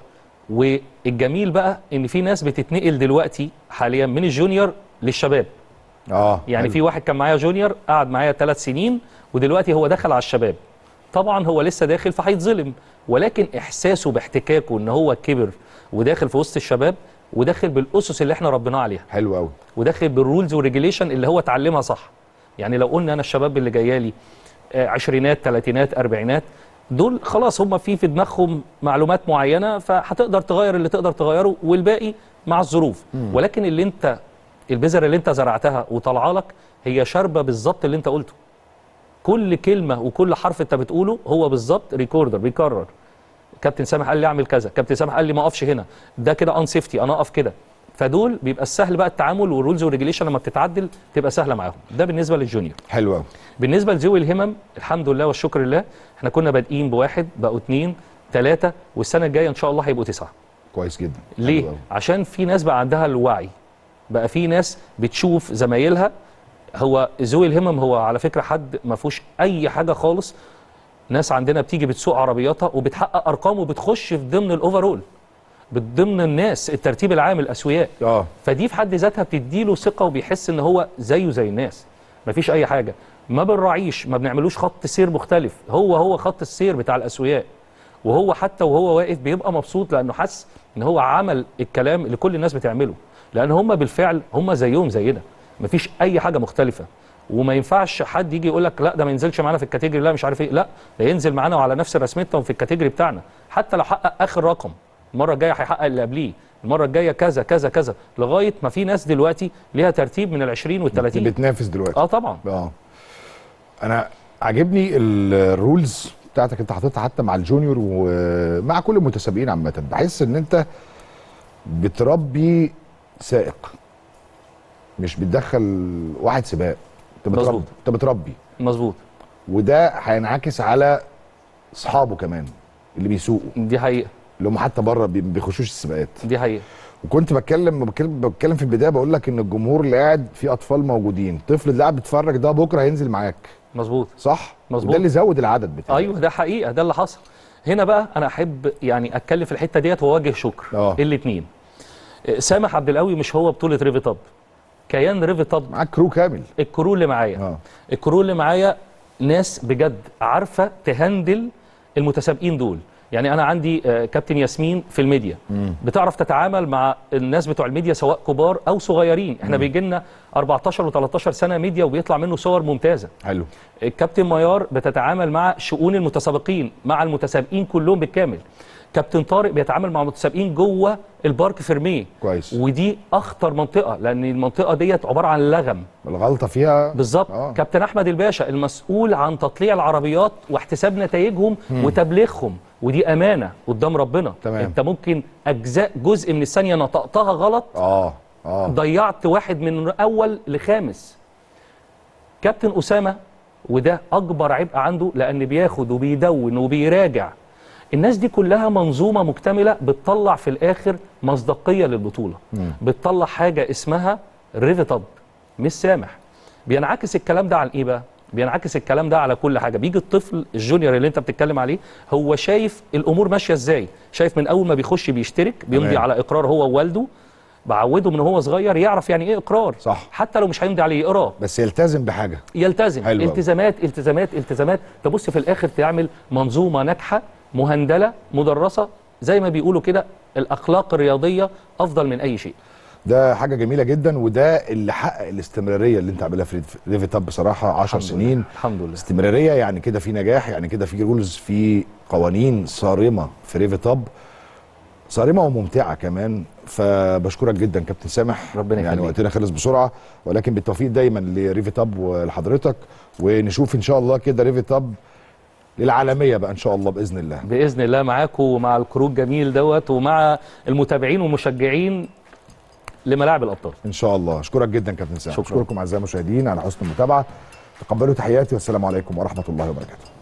والجميل بقى ان في ناس بتتنقل دلوقتي حاليا من الجونيور للشباب اه يعني حلو. في واحد كان معايا جونيور قعد معايا ثلاث سنين ودلوقتي هو دخل على الشباب طبعا هو لسه داخل فهيتظلم ولكن احساسه باحتكاكه ان هو كبر وداخل في وسط الشباب وداخل بالاسس اللي احنا ربيناه عليها حلو قوي وداخل بالرولز والريجيليشن اللي هو اتعلمها صح يعني لو قلنا انا الشباب اللي جايه لي آه، عشرينات ثلاثينات اربعينات دول خلاص هم في في دماغهم معلومات معينه فهتقدر تغير اللي تقدر تغيره والباقي مع الظروف ولكن اللي انت البذره اللي انت زرعتها وطالعه لك هي شاربه بالظبط اللي انت قلته كل كلمه وكل حرف انت بتقوله هو بالظبط ريكوردر بيكرر كابتن سامح قال لي اعمل كذا كابتن سامح قال لي ما اقفش هنا ده كده ان سيفتي انا اقف كده فدول بيبقى السهل بقى التعامل والرولز والريجليشن لما بتتعدل تبقى سهله معاهم ده بالنسبه للجونيور حلو قوي بالنسبه لذوي الهمم الحمد لله والشكر لله احنا كنا بادئين بواحد بقوا اثنين ثلاثه والسنه الجايه ان شاء الله هيبقوا تسعه كويس جدا حلو ليه؟ قوي. عشان في ناس بقى عندها الوعي بقى في ناس بتشوف زمايلها هو ذوي الهمم هو على فكره حد ما فيهوش اي حاجه خالص ناس عندنا بتيجي بتسوق عربياتها وبتحقق ارقام وبتخش في ضمن الاوفرول ضمن الناس الترتيب العام الاسوياء اه فدي في حد ذاتها بتديله ثقه وبيحس ان هو زيه زي الناس مفيش اي حاجه ما بنراعيش ما بنعملوش خط سير مختلف هو هو خط السير بتاع الاسوياء وهو حتى وهو واقف بيبقى مبسوط لانه حس ان هو عمل الكلام اللي كل الناس بتعمله لان هم بالفعل هم زيهم زينا مفيش اي حاجه مختلفه وما ينفعش حد يجي يقول لك لا ده ما ينزلش معانا في الكاتيجوري لا مش عارف ايه لا ده ينزل معانا وعلى نفس رسمتنا وفي الكاتيجوري بتاعنا حتى لو حقق اخر رقم المره الجايه هيحقق اللي قبليه المره الجايه كذا كذا كذا لغايه ما في ناس دلوقتي ليها ترتيب من ال 20 وال 30 بتنافس دلوقتي اه طبعا اه انا عاجبني الرولز بتاعتك انت حاططها حتى مع الجونيور ومع كل المتسابقين عامه بحس ان انت بتربي سائق مش بتدخل واحد سباق انت بتربي مظبوط. انت بتربي مظبوط وده هينعكس على اصحابه كمان اللي بيسوقوا دي حقيقه اللي هم حتى بره بي- ما بيخشوش السباقات دي حقيقه وكنت بتكلم بتكلم, بتكلم في البدايه بقول لك ان الجمهور اللي قاعد فيه اطفال موجودين طفل اللي قاعد بيتفرج ده بكره هينزل معاك مظبوط صح مظبوط. ده اللي زود العدد بتاعه ايوه ده حقيقه ده اللي حصل هنا بقى انا احب يعني اتكلم في الحته ديت واوجه شكر آه. الاثنين سامح عبد القوي مش هو بطوله ريفي توب كيان ريفي توب معاك كرو كامل الكرو اللي معايا اه الكرو اللي معايا ناس بجد عارفه تهندل المتسابقين دول يعني انا عندي آه، كابتن ياسمين في الميديا بتعرف تتعامل مع الناس بتوع الميديا سواء كبار او صغيرين احنا بيجي لنا 14 و13 سنه ميديا وبيطلع منه صور ممتازه حلو الكابتن ميار بتتعامل مع شؤون المتسابقين مع المتسابقين كلهم بالكامل كابتن طارق بيتعامل مع المتسابقين جوه البارك فيرميه كويس. ودي اخطر منطقه لان المنطقه ديت عباره عن لغم الغلطه فيها بالظبط آه. آه. كابتن احمد الباشا المسؤول عن تطليع العربيات واحتساب نتائجهم وتبليغهم ودي امانه قدام ربنا تمام. انت ممكن اجزاء جزء من الثانيه نطقتها غلط اه اه ضيعت واحد من اول لخامس كابتن اسامه وده اكبر عبء عنده لان بياخد وبيدون وبيراجع الناس دي كلها منظومه مكتمله بتطلع في الاخر مصداقيه للبطوله بتطلع حاجه اسمها ريفيتاب مش سامح بينعكس الكلام ده على ايه بقى بينعكس الكلام ده على كل حاجه بيجي الطفل الجونيور اللي انت بتتكلم عليه هو شايف الامور ماشيه ازاي شايف من اول ما بيخش بيشترك بيمضي تمام. على اقرار هو ووالده بعوده من هو صغير يعرف يعني ايه اقرار صح. حتى لو مش هيمضي عليه يقراه بس يلتزم بحاجه يلتزم حلو أوي. التزامات التزامات التزامات تبص في الاخر تعمل منظومه ناجحه مهندله مدرسه زي ما بيقولوا كده الاخلاق الرياضيه افضل من اي شيء ده حاجه جميله جدا وده اللي حقق الاستمراريه اللي انت عاملها في ريفي تاب بصراحه 10 الحمد سنين لله. الحمد لله استمراريه يعني كده في نجاح يعني كده في رولز في قوانين صارمه في ريفي تاب صارمه وممتعه كمان فبشكرك جدا كابتن سامح ربنا يعني يخليك. وقتنا خلص بسرعه ولكن بالتوفيق دايما لريفي تاب ولحضرتك ونشوف ان شاء الله كده ريفي تاب للعالميه بقى ان شاء الله باذن الله باذن الله معاكم ومع الكرو الجميل دوت ومع المتابعين والمشجعين لملاعب الابطال ان شاء الله اشكرك جدا كابتن سامح شكرا. اشكركم اعزائي المشاهدين على حسن المتابعه تقبلوا تحياتي والسلام عليكم ورحمه الله وبركاته